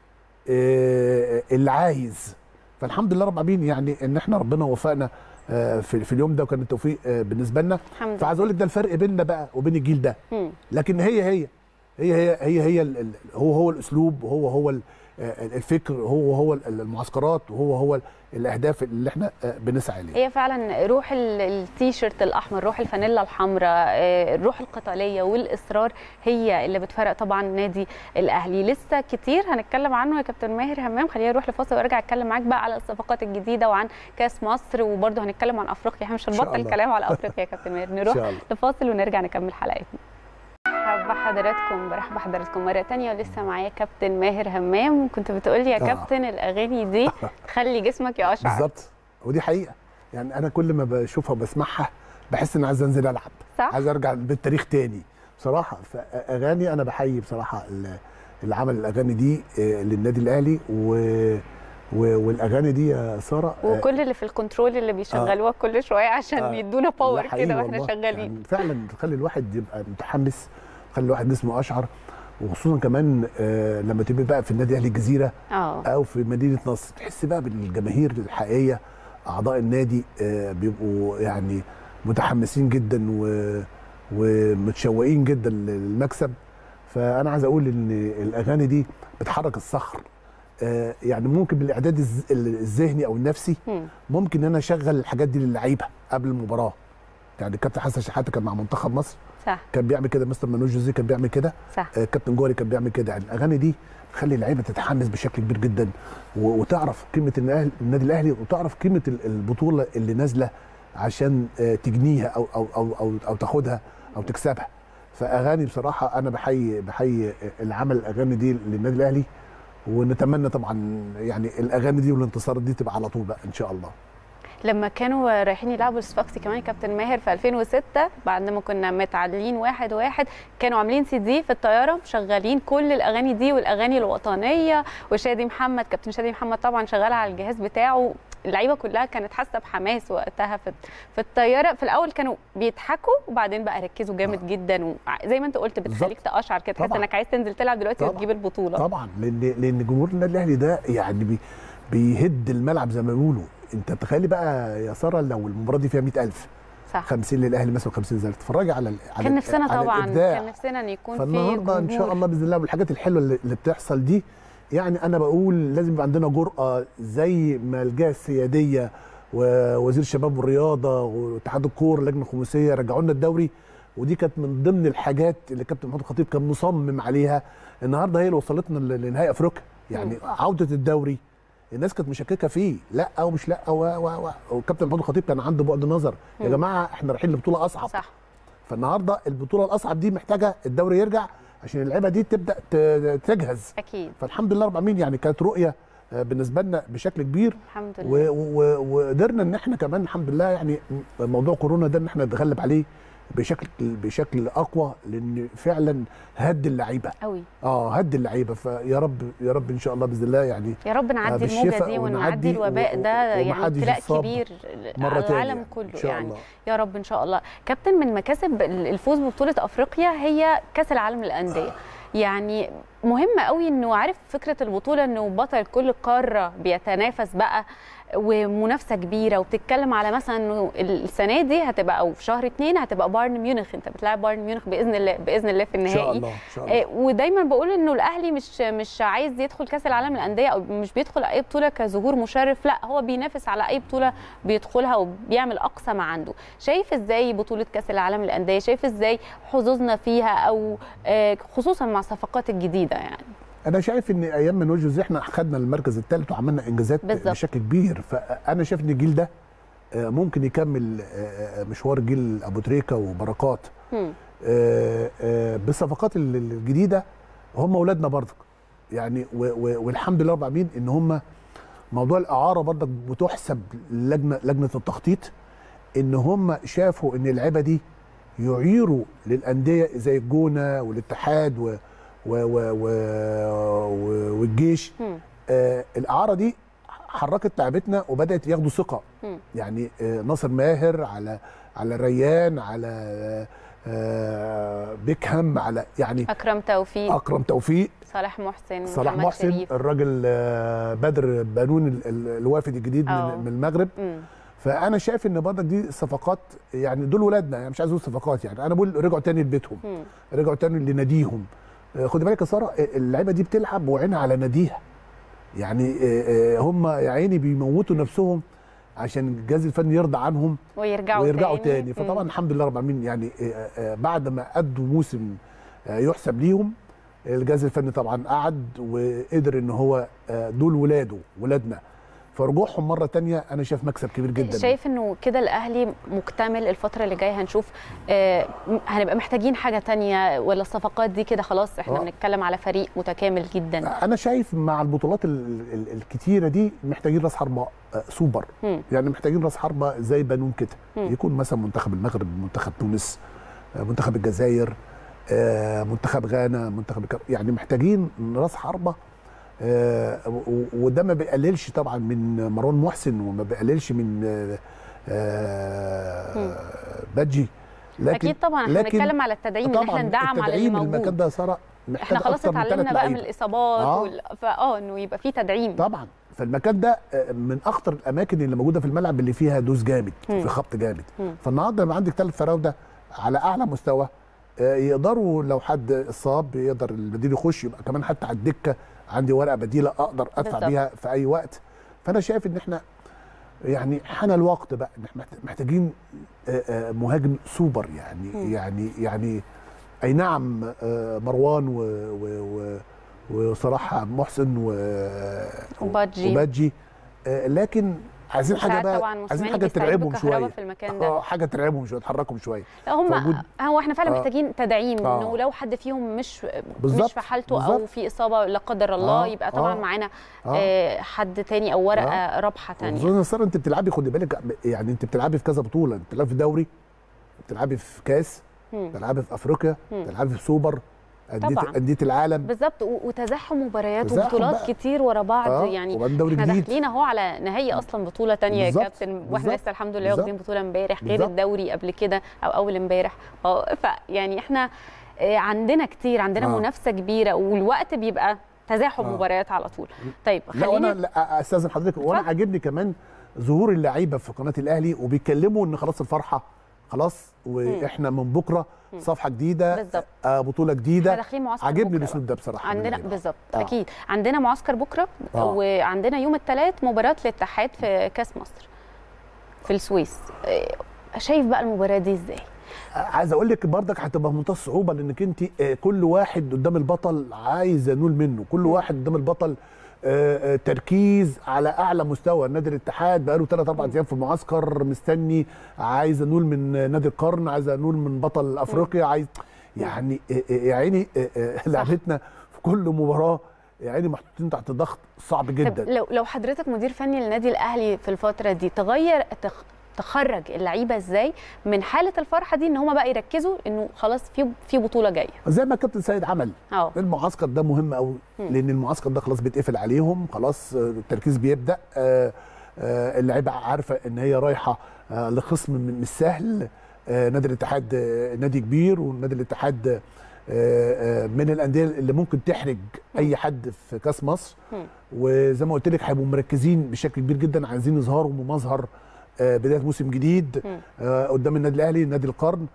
آه، اللي عايز فالحمد لله رب العالمين يعني ان احنا ربنا وفقنا آه، في, في اليوم ده وكان التوفيق آه، بالنسبه لنا الحمد لله فعايز اقول لك ده الفرق بيننا بقى وبين الجيل ده مم. لكن هي هي هي هي هي, هي ال- ال- هو هو الاسلوب وهو هو ال- آه، الفكر هو هو المعسكرات وهو هو الاهداف اللي احنا آه، بنسعى اليها هي فعلا روح ال- التيشيرت الاحمر روح الفانيلا الحمراء آه، الروح القتاليه والاصرار هي اللي بتفرق طبعا نادي الاهلي لسه كتير هنتكلم عنه يا كابتن ماهر همام خلينا نروح لفاصل وارجع اتكلم معاك بقى على الصفقات الجديده وعن كاس مصر وبرده هنتكلم عن افريقيا احنا مش إن شاء هنبطل الله. الكلام على افريقيا يا كابتن ماهر ان نروح شاء الله لفاصل ونرجع نكمل حلقتنا مرحبا بحضراتكم برحب بحضراتكم مرة تانية ولسه معايا كابتن ماهر همام كنت بتقولي يا آه. كابتن الأغاني دي تخلي جسمك يقشعر بالظبط ودي حقيقه يعني انا كل ما بشوفها وبسمعها بحس ان عايز انزل العب صح؟ عايز ارجع بالتاريخ تاني بصراحه فاغاني انا بحيي بصراحه ال- اللي عمل الاغاني دي آه، للنادي الاهلي و... و... والاغاني دي يا ساره آه، وكل اللي في الكنترول اللي بيشغلوها كل شويه عشان آه. يدونا باور ده حقيقي كده واحنا والله. شغالين يعني فعلا تخلي الواحد يبقى متحمس تخلي الواحد جسمه اشعر وخصوصا كمان آه لما تبقى بقى في النادي اهلي الجزيره اه او في مدينه نصر تحس بقى بالجماهير الحقيقيه اعضاء النادي آه بيبقوا يعني متحمسين جدا و ومتشوقين جدا للمكسب فانا عايز اقول ان الاغاني دي بتحرك الصخر آه يعني ممكن بالاعداد الز- الذهني او النفسي مم. ممكن ان انا اشغل الحاجات دي للعيبه قبل المباراه يعني الكابتن حسن شحاته كان مع منتخب مصر صح كان بيعمل كده مستر منوج جوزيه كان بيعمل كده صح آه، كابتن جوري كان بيعمل كده يعني الاغاني دي تخلي اللعيبه تتحمس بشكل كبير جدا و- وتعرف قيمه الأهل- النادي الاهلي وتعرف قيمه ال- البطوله اللي نازله عشان آه، تجنيها او او او او, أو تاخدها او تكسبها فاغاني بصراحه انا بحيي بحيي العمل الاغاني دي للنادي الاهلي ونتمنى طبعا يعني الاغاني دي والانتصارات دي تبقى على طول بقى ان شاء الله لما كانوا رايحين يلعبوا الصفاقسي كمان كابتن ماهر في 2006 بعد ما كنا متعادلين واحد واحد كانوا عاملين سي دي في الطياره مشغلين كل الاغاني دي والاغاني الوطنيه وشادي محمد كابتن شادي محمد طبعا شغالها على الجهاز بتاعه اللعيبه كلها كانت حاسه بحماس وقتها في في الطياره في الاول كانوا بيضحكوا وبعدين بقى ركزوا جامد آه. جدا وزي ما انت قلت بتخليك بالظبط. تقشعر كده تحس طبعاً. انك عايز تنزل تلعب دلوقتي طبعاً. وتجيب البطوله طبعا لان لان جمهور النادي الاهلي ده يعني بي بيهد الملعب زي ما بيقولوا انت تخيلي بقى يا ساره لو المباراه دي فيها 100000 صح 50 للاهلي مثلا 50 زي تتفرجي على ال- على كان ال- نفسنا على طبعا الإبداع. كان نفسنا ان يكون في فالنهارده ان شاء جمهور. الله باذن الله والحاجات الحلوه اللي, اللي بتحصل دي يعني انا بقول لازم يبقى عندنا جرأه زي ما الجهه السياديه ووزير الشباب والرياضه واتحاد الكوره اللجنه الخماسيه رجعوا لنا الدوري ودي كانت من ضمن الحاجات اللي كابتن محمود الخطيب كان مصمم عليها النهارده هي اللي وصلتنا ل- لنهائي افريقيا يعني عوده الدوري الناس كانت مشككه فيه لا او مش لا و و و والكابتن محمود الخطيب كان عنده بعد نظر يا مم. جماعه احنا رايحين لبطوله اصعب صح فالنهارده البطوله الاصعب دي محتاجه الدوري يرجع عشان اللعيبه دي تبدا ت- تجهز اكيد فالحمد لله رب العالمين يعني كانت رؤيه آه، بالنسبه لنا بشكل كبير الحمد و- لله و- وقدرنا ان احنا كمان الحمد لله يعني موضوع كورونا ده ان احنا نتغلب عليه بشكل بشكل اقوى لان فعلا هد اللعيبه قوي اه هد اللعيبه فيا رب يا رب ان شاء الله باذن الله يعني يا رب نعدي الموجه بالشفاء دي ونعدي ونعدي الوباء و- ده و- يعني ومحدش ابتلاء يصاب كبير مره على تانية العالم كله ان شاء يعني الله يا رب ان شاء الله كابتن من مكاسب الفوز ببطوله افريقيا هي كاس العالم للانديه يعني مهم قوي انه عارف فكره البطوله انه بطل كل قاره بيتنافس بقى ومنافسه كبيره وبتتكلم على مثلا انه السنه دي هتبقى او في شهر اتنين هتبقى بايرن ميونخ انت بتلاعب بايرن ميونخ باذن الله باذن الله في ان النهائي شاء الله ان شاء الله آه، ودايما بقول انه الاهلي مش مش عايز يدخل كاس العالم للانديه او مش بيدخل اي بطوله كظهور مشرف لا هو بينافس على اي بطوله بيدخلها وبيعمل اقصى ما عنده شايف ازاي بطوله كاس العالم للانديه شايف ازاي حظوظنا فيها او آه، خصوصا مع الصفقات الجديده يعني انا شايف ان ايام من وجه احنا خدنا المركز الثالث وعملنا انجازات بالظبط. بشكل كبير فانا شايف ان الجيل ده آه، ممكن يكمل آه، آه، مشوار جيل ابو تريكه وبركات هم. آه، آه، بالصفقات ال- الجديده هم اولادنا برضك يعني و- و- والحمد لله رب العالمين ان هم موضوع الاعاره برضك بتحسب لجنه لجنه التخطيط ان هم شافوا ان اللعيبه دي يعيروا للانديه زي الجونه والاتحاد و و و و و والجيش هم. آه الاعاره دي حركت لعبتنا وبدات ياخدوا ثقه هم. يعني آه ناصر ماهر على على ريان على آه بيكهام على يعني اكرم توفيق اكرم توفيق صالح محسن صلاح محمد محسن شريف الراجل آه بدر بنون ال- ال- الوافد الجديد آه. من, من المغرب مم. فانا شايف ان برضك دي صفقات يعني دول ولادنا يعني مش عايز اقول صفقات يعني انا بقول رجعوا تاني لبيتهم مم. رجعوا تاني لناديهم آه، خد بالك يا ساره اللعيبه دي بتلعب وعينها على ناديها يعني آه، آه، هم يا عيني بيموتوا نفسهم عشان الجهاز الفني يرضى عنهم ويرجعوا ويرجعوا تاني, تاني فطبعا الحمد لله رب العالمين يعني آه، آه، بعد ما ادوا موسم آه، يحسب ليهم الجهاز الفني طبعا قعد وقدر ان هو آه، دول ولاده ولادنا فرجوعهم مره تانية انا شايف مكسب كبير جدا شايف انه كده الاهلي مكتمل الفتره اللي جايه هنشوف آه م- هنبقى محتاجين حاجه تانية ولا الصفقات دي كده خلاص احنا آه. بنتكلم على فريق متكامل جدا انا شايف مع البطولات ال- ال- الكتيره دي محتاجين راس حربه آه، سوبر مم. يعني محتاجين راس حربه زي بنون كده مم. يكون مثلا منتخب المغرب منتخب تونس آه، منتخب الجزائر آه، منتخب غانا منتخب الكر... يعني محتاجين راس حربه آه، و- وده ما بيقللش طبعا من مروان محسن وما بيقللش من آه، آه، بادجي لكن اكيد طبعا احنا لكن بنتكلم على التدعيم ان احنا طبعا ندعم على اللي التدعيم المكان موجود ده يا ساره محتاج احنا خلاص أكتر من اتعلمنا ثلاث بقى من لعيبة. الاصابات آه. وال... فاه انه يبقى في تدعيم طبعا فالمكان ده آه، من اخطر الاماكن اللي موجوده في الملعب اللي فيها دوس جامد مم. في خبط جامد مم. فالنهارده يبقى عندك ثلاث فراوده على اعلى مستوى آه، يقدروا لو حد اصاب يقدر البديل يخش يبقى كمان حتى على الدكه عندي ورقه بديله اقدر ادفع بالظبط. بيها في اي وقت فانا شايف ان احنا يعني حان الوقت بقى ان احنا محتاجين آه، آه، مهاجم سوبر يعني مم. يعني يعني اي نعم آه، مروان و و و وصراحه محسن و وبادجي. وبادجي آه، لكن عايزين حاجه ساعات بقى طبعا عايزين موسيماني حاجه بيستعيد ترعبهم بكهربا شويه في المكان ده اه حاجه ترعبهم شويه تحركهم شويه لا هم فوجود- هو احنا فعلا آه. محتاجين تدعيم آه. انه لو حد فيهم مش بالظبط، مش في حالته او بالظبط. في اصابه لا قدر الله آه، يبقى طبعا آه، معانا آه. آه، حد تاني او ورقه رابحه تانية خصوصا ساره انت بتلعبي خدي بالك يعني انت بتلعبي في كذا بطوله انت بتلعبي في دوري بتلعبي في كاس مم. بتلعبي في افريقيا مم. بتلعبي في سوبر انديه طبعاً. انديه العالم بالظبط و- وتزاحم مباريات تزاحم وبطولات بقى. كتير ورا بعض آه، يعني وبعدين دوري احنا جديد. داخلين اهو على نهائي اصلا بطوله تانية يا بالظبط، كابتن واحنا بالظبط، لسه الحمد لله بالظبط. واخدين بطوله امبارح غير بالظبط. الدوري قبل كده او اول امبارح اه فيعني احنا آه، عندنا كتير عندنا آه. منافسه كبيره والوقت بيبقى تزاحم آه. مباريات على طول طيب لا وانا خلينا لا استاذن حضرتك وانا اتفضل. عاجبني كمان ظهور اللعيبه في قناه الاهلي وبيتكلموا ان خلاص الفرحه خلاص واحنا من بكره صفحه جديده بالظبط. آه بطوله احنا جديده داخلين معسكر عاجبني بكرة الاسلوب بقى. ده بصراحه عندنا مننا. بالظبط آه. اكيد عندنا معسكر بكره آه. وعندنا يوم الثلاث مباراه الاتحاد في كاس مصر في السويس آه، شايف بقى المباراه دي ازاي عايز اقول لك برضك هتبقى منتهى الصعوبه لانك انت آه، كل واحد قدام البطل عايز ينول منه كل واحد قدام البطل آه، آه، تركيز على اعلى مستوى نادي الاتحاد بقاله 3 4 ايام في المعسكر مستني عايز انول من نادي القرن عايز انول من بطل افريقيا عايز يعني آه، آه، يا عيني آه، آه، لعبتنا في كل مباراه يا عيني محطوطين تحت ضغط صعب طب جدا لو لو حضرتك مدير فني للنادي الاهلي في الفتره دي تغير تخ... تخرج اللعيبه ازاي من حاله الفرحه دي ان هم بقى يركزوا انه خلاص في في بطوله جايه زي ما كابتن سيد عمل اه المعسكر ده مهم قوي مم. لان المعسكر ده خلاص بيتقفل عليهم خلاص آه، التركيز بيبدا آه، آه، اللعيبه عارفه ان هي رايحه آه، لخصم من- مش سهل آه، نادي الاتحاد آه، نادي كبير ونادي الاتحاد آه، آه، من الانديه اللي ممكن تحرج اي حد في كاس مصر مم. وزي ما قلت لك هيبقوا مركزين بشكل كبير جدا عايزين يظهروا بمظهر آه، بدايه موسم جديد مم. آه، قدام النادي الاهلي نادي القرن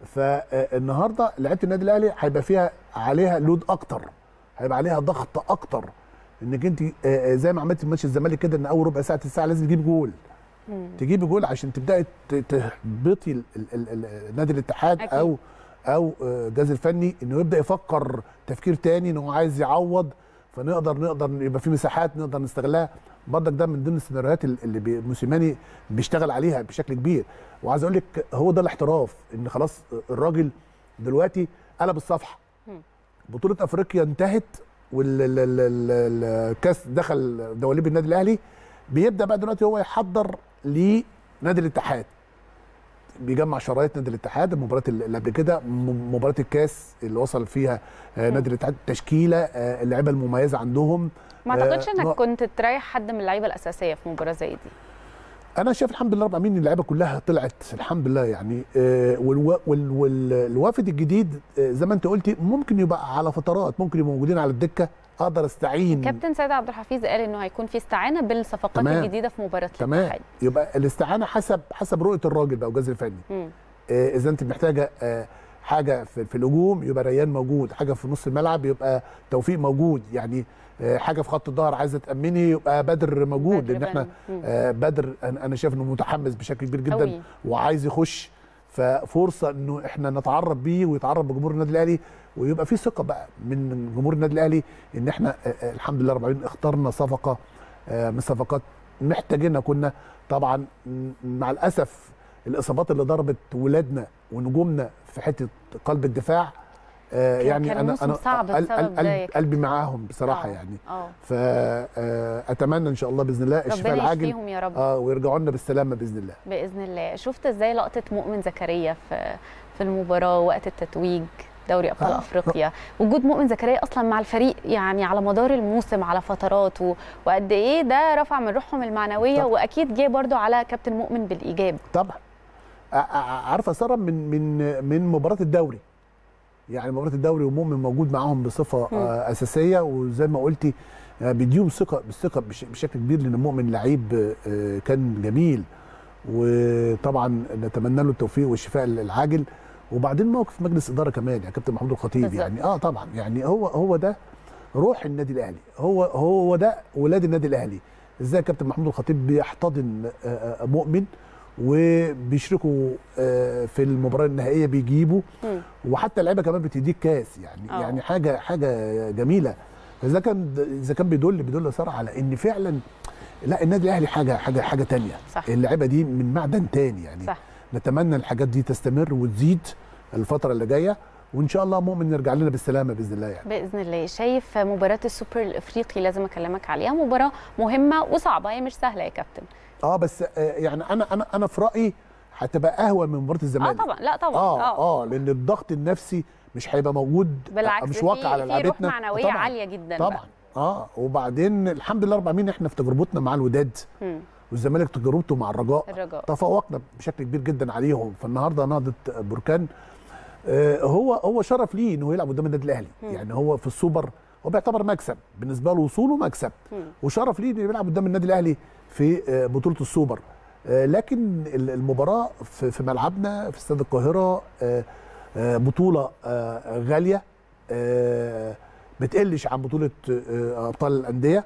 فالنهارده لعيبه النادي الاهلي هيبقى فيها عليها لود اكتر هيبقى عليها ضغط اكتر انك انت آه، آه، زي ما عملت في ماتش الزمالك كده ان اول ربع ساعه الساعه لازم تجيب جول مم. تجيبي جول عشان تبداي ت- تهبطي ال- ال- ال- ال- نادي الاتحاد أكيد. او او آه، الجهاز الفني انه يبدا يفكر تفكير تاني ان هو عايز يعوض فنقدر نقدر يبقى في مساحات نقدر نستغلها برضك ده من ضمن السيناريوهات ال- اللي بي- موسيماني بيشتغل عليها بشكل كبير وعايز اقول لك هو ده الاحتراف ان خلاص الراجل دلوقتي قلب الصفحه مم. بطوله افريقيا انتهت والكاس دخل دواليب النادي الاهلي بيبدا بقى دلوقتي هو يحضر لنادي الاتحاد بيجمع شرايط نادي الاتحاد المباراه اللي قبل كده م- مباراه الكاس اللي وصل فيها آه، نادي الاتحاد تشكيله آه، اللعيبه المميزه عندهم ما اعتقدش آه، انك نوع- كنت تريح حد من اللعيبه الاساسيه في مباراه زي دي انا شايف الحمد لله رب العالمين اللعيبه كلها طلعت الحمد لله يعني آه، والوا- وال- والوافد الجديد آه، زي ما انت قلتي ممكن يبقى على فترات ممكن يبقوا موجودين على الدكه اقدر استعين كابتن سيد عبد الحفيظ قال انه هيكون في استعانه بالصفقات تمام. الجديده في مباراه تمام الاتحاد يبقى الاستعانه حسب حسب رؤيه الراجل بقى والجهاز الفني مم. آه، اذا انت محتاجه آه، حاجه في, في الهجوم يبقى ريان موجود حاجه في نص الملعب يبقى توفيق موجود يعني آه، حاجه في خط الظهر عايزه تامني يبقى بدر موجود بدر لان احنا بن- مم. آه، بدر انا أنا شايف انه متحمس بشكل كبير جدا أوي. وعايز يخش ففرصه انه احنا نتعرف بيه ويتعرف بجمهور النادي الاهلي ويبقى في ثقه بقى من جمهور النادي الاهلي ان احنا آه، آه، الحمد لله رب العالمين اخترنا صفقه آه، من الصفقات محتاجينها كنا طبعا م- مع الاسف الاصابات اللي ضربت ولادنا ونجومنا في حته قلب الدفاع آه، كان- يعني كان انا موسم انا صعب قل- بسبب قل- ده يا قلب- كابتن. قلبي معاهم بصراحه آه. يعني اه فاتمنى ان شاء الله باذن الله الشفاء ربنا العاجل يشفيهم يا رب اه ويرجعوا لنا بالسلامه باذن الله باذن الله شفت ازاي لقطه مؤمن زكريا في في المباراه وقت التتويج دوري ابطال آه. افريقيا وجود مؤمن زكريا اصلا مع الفريق يعني على مدار الموسم على فترات و... وقد ايه ده رفع من روحهم المعنويه طبعا. واكيد جه برضو على كابتن مؤمن بالايجاب طبعا ع- ع- عارفه ساره من من من مباراه الدوري يعني مباراه الدوري ومؤمن موجود معاهم بصفه مم. آه، اساسيه وزي ما قلتي آه، بيديهم ثقه بالثقه بش- بشكل كبير لان مؤمن لعيب آه، كان جميل وطبعا نتمنى له التوفيق والشفاء العاجل وبعدين موقف مجلس اداره كمان يعني كابتن محمود الخطيب بالظبط. يعني اه طبعا يعني هو هو ده روح النادي الاهلي هو هو ده ولاد النادي الاهلي ازاي كابتن محمود الخطيب بيحتضن آه، آه، مؤمن وبيشركوا آه، في المباراه النهائيه بيجيبوا مم. وحتى اللعيبه كمان بتديك كاس يعني آه. يعني حاجه حاجه جميله فاذا كان اذا كان بيدل بيدل صراحه على ان فعلا لا النادي الاهلي حاجه حاجه حاجه تانية صح. اللعيبه دي من معدن تاني يعني صح. نتمنى الحاجات دي تستمر وتزيد الفتره اللي جايه وان شاء الله مؤمن يرجع لنا بالسلامه باذن الله يعني باذن الله شايف مباراه السوبر الافريقي لازم اكلمك عليها مباراه مهمه وصعبه هي مش سهله يا كابتن اه بس آه يعني انا انا انا في رايي هتبقى اهون من مباراه اه الزمالك طبعا لا طبعا اه اه لان الضغط النفسي مش هيبقى موجود بالعكس مش في- واقع على في روح لعبتنا معنويه طبعاً. عاليه جدا طبعا بقى. اه وبعدين الحمد لله رب العالمين احنا في تجربتنا مع الوداد مم. والزمالك تجربته مع الرجاء الرجاء تفوقنا بشكل كبير جدا عليهم فالنهارده نهضه بركان آه، هو هو شرف ليه انه يلعب قدام النادي الاهلي مم. يعني هو في السوبر هو بيعتبر مكسب بالنسبه له وصوله مكسب مم. وشرف ليه انه يلعب قدام النادي الاهلي في آه، بطوله السوبر آه، لكن ال- المباراه في في ملعبنا في استاد القاهره آه، آه، بطوله آه، غاليه آه، بتقلش عن بطوله آه، ابطال الانديه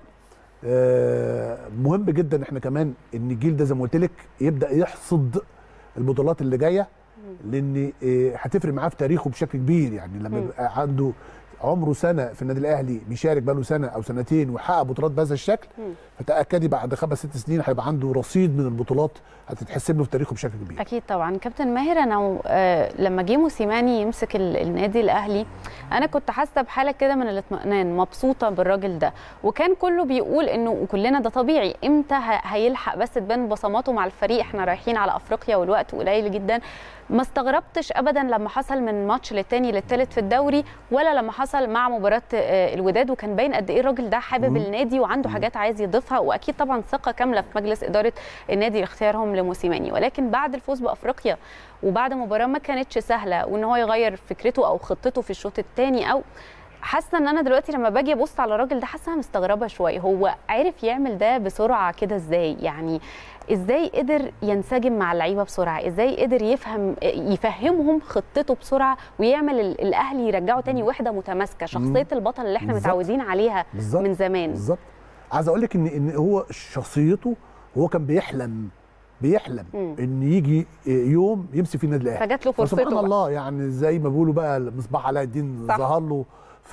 آه، مهم جدا احنا كمان ان الجيل ده زي ما قلت لك يبدا يحصد البطولات اللي جايه لان آه، هتفرق معاه في تاريخه بشكل كبير يعني لما مم. يبقى عنده عمره سنه في النادي الاهلي بيشارك بقاله سنه او سنتين ويحقق بطولات بهذا الشكل مم. فتاكدي بعد خمس ست سنين هيبقى عنده رصيد من البطولات هتتحسب له في تاريخه بشكل كبير اكيد طبعا كابتن ماهر انا آه، لما جه موسيماني يمسك ال- النادي الاهلي انا كنت حاسه بحاله كده من الاطمئنان مبسوطه بالراجل ده وكان كله بيقول انه وكلنا ده طبيعي امتى ه- هيلحق بس تبان بصماته مع الفريق احنا رايحين على افريقيا والوقت قليل جدا ما استغربتش ابدا لما حصل من ماتش للتاني للتالت في الدوري ولا لما حصل مع مباراه آه، الوداد وكان باين قد ايه الراجل ده حابب مم. النادي وعنده حاجات عايز يضيفها واكيد طبعا ثقه كامله في مجلس اداره النادي لاختيارهم لموسيماني ولكن بعد الفوز بافريقيا وبعد مباراه ما كانتش سهله وان هو يغير فكرته او خطته في الشوط الثاني او حاسه ان انا دلوقتي لما باجي ابص على الراجل ده حاسه أنا مستغربه شويه هو عارف يعمل ده بسرعه كده ازاي يعني ازاي قدر ينسجم مع اللعيبه بسرعه ازاي قدر يفهم يفهمهم خطته بسرعه ويعمل ال- الاهلي يرجعه تاني وحده متماسكه شخصيه البطل اللي احنا بالظبط. متعودين عليها بالظبط من زمان بالظبط عايز اقول لك ان ان هو شخصيته هو كان بيحلم بيحلم مم. ان يجي يوم يمسك فيه النادي الاهلي فجات له فرصته فسبحان بقى. الله يعني زي ما بيقولوا بقى مصباح علاء الدين صح. ظهر له ف...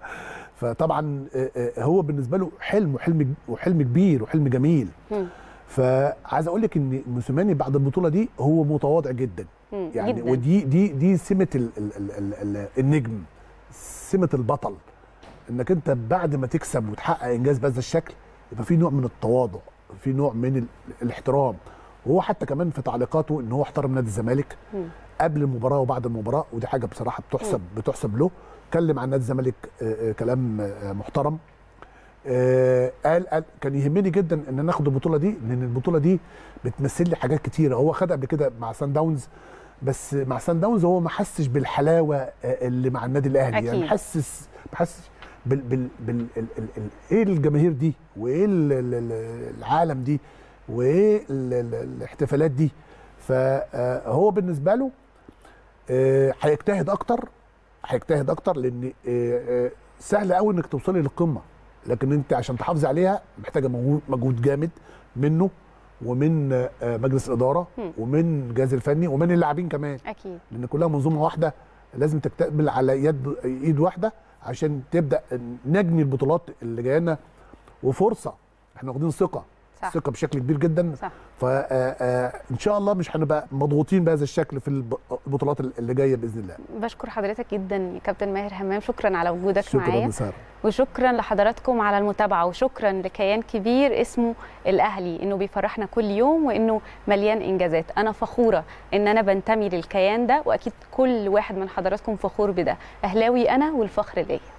فطبعا آه، آه، هو بالنسبه له حلم وحلم وحلم كبير وحلم جميل مم. فعايز اقول لك ان موسيماني بعد البطوله دي هو متواضع جدا مم. يعني جدا. ودي دي دي سمه ال ال ال ال ال النجم سمه البطل انك انت بعد ما تكسب وتحقق انجاز بهذا الشكل يبقى في نوع من التواضع في نوع من ال الاحترام وهو حتى كمان في تعليقاته ان هو احترم نادي الزمالك مم. قبل المباراه وبعد المباراه ودي حاجه بصراحه بتحسب بتحسب له اتكلم عن نادي الزمالك آه، آه، كلام آه، محترم آه، قال قال كان يهمني جدا ان ناخد البطوله دي لان البطوله دي بتمثل لي حاجات كتيره هو خد قبل كده مع سان داونز بس مع سان داونز هو ما حسش بالحلاوه آه، اللي مع النادي الاهلي أكيد. يعني حسس حسس بال بال بال ال ال ال ايه الجماهير دي وايه ال ال ال العالم دي وايه ال ال الاحتفالات دي فهو بالنسبه له آه، هيجتهد اكتر هيجتهد اكتر لان آه، آه، سهل قوي انك توصلي للقمه لكن انت عشان تحافظي عليها محتاجه مجهود- مجهود جامد منه ومن آه، مجلس الاداره مم. ومن الجهاز الفني ومن اللاعبين كمان اكيد لان كلها منظومه واحده لازم تكتمل على يد ايد واحده عشان تبدا نجني البطولات اللي جايه لنا وفرصه احنا واخدين ثقه صح. ثقه بشكل كبير جدا صح فان شاء الله مش هنبقى مضغوطين بهذا الشكل في الب- البطولات اللي جايه باذن الله بشكر حضرتك جدا يا كابتن ماهر همام شكرا على وجودك شكرا معايا لساره وشكرا لحضراتكم على المتابعه وشكرا لكيان كبير اسمه الاهلي انه بيفرحنا كل يوم وانه مليان انجازات انا فخوره ان انا بنتمي للكيان ده واكيد كل واحد من حضراتكم فخور بده اهلاوي انا والفخر ليا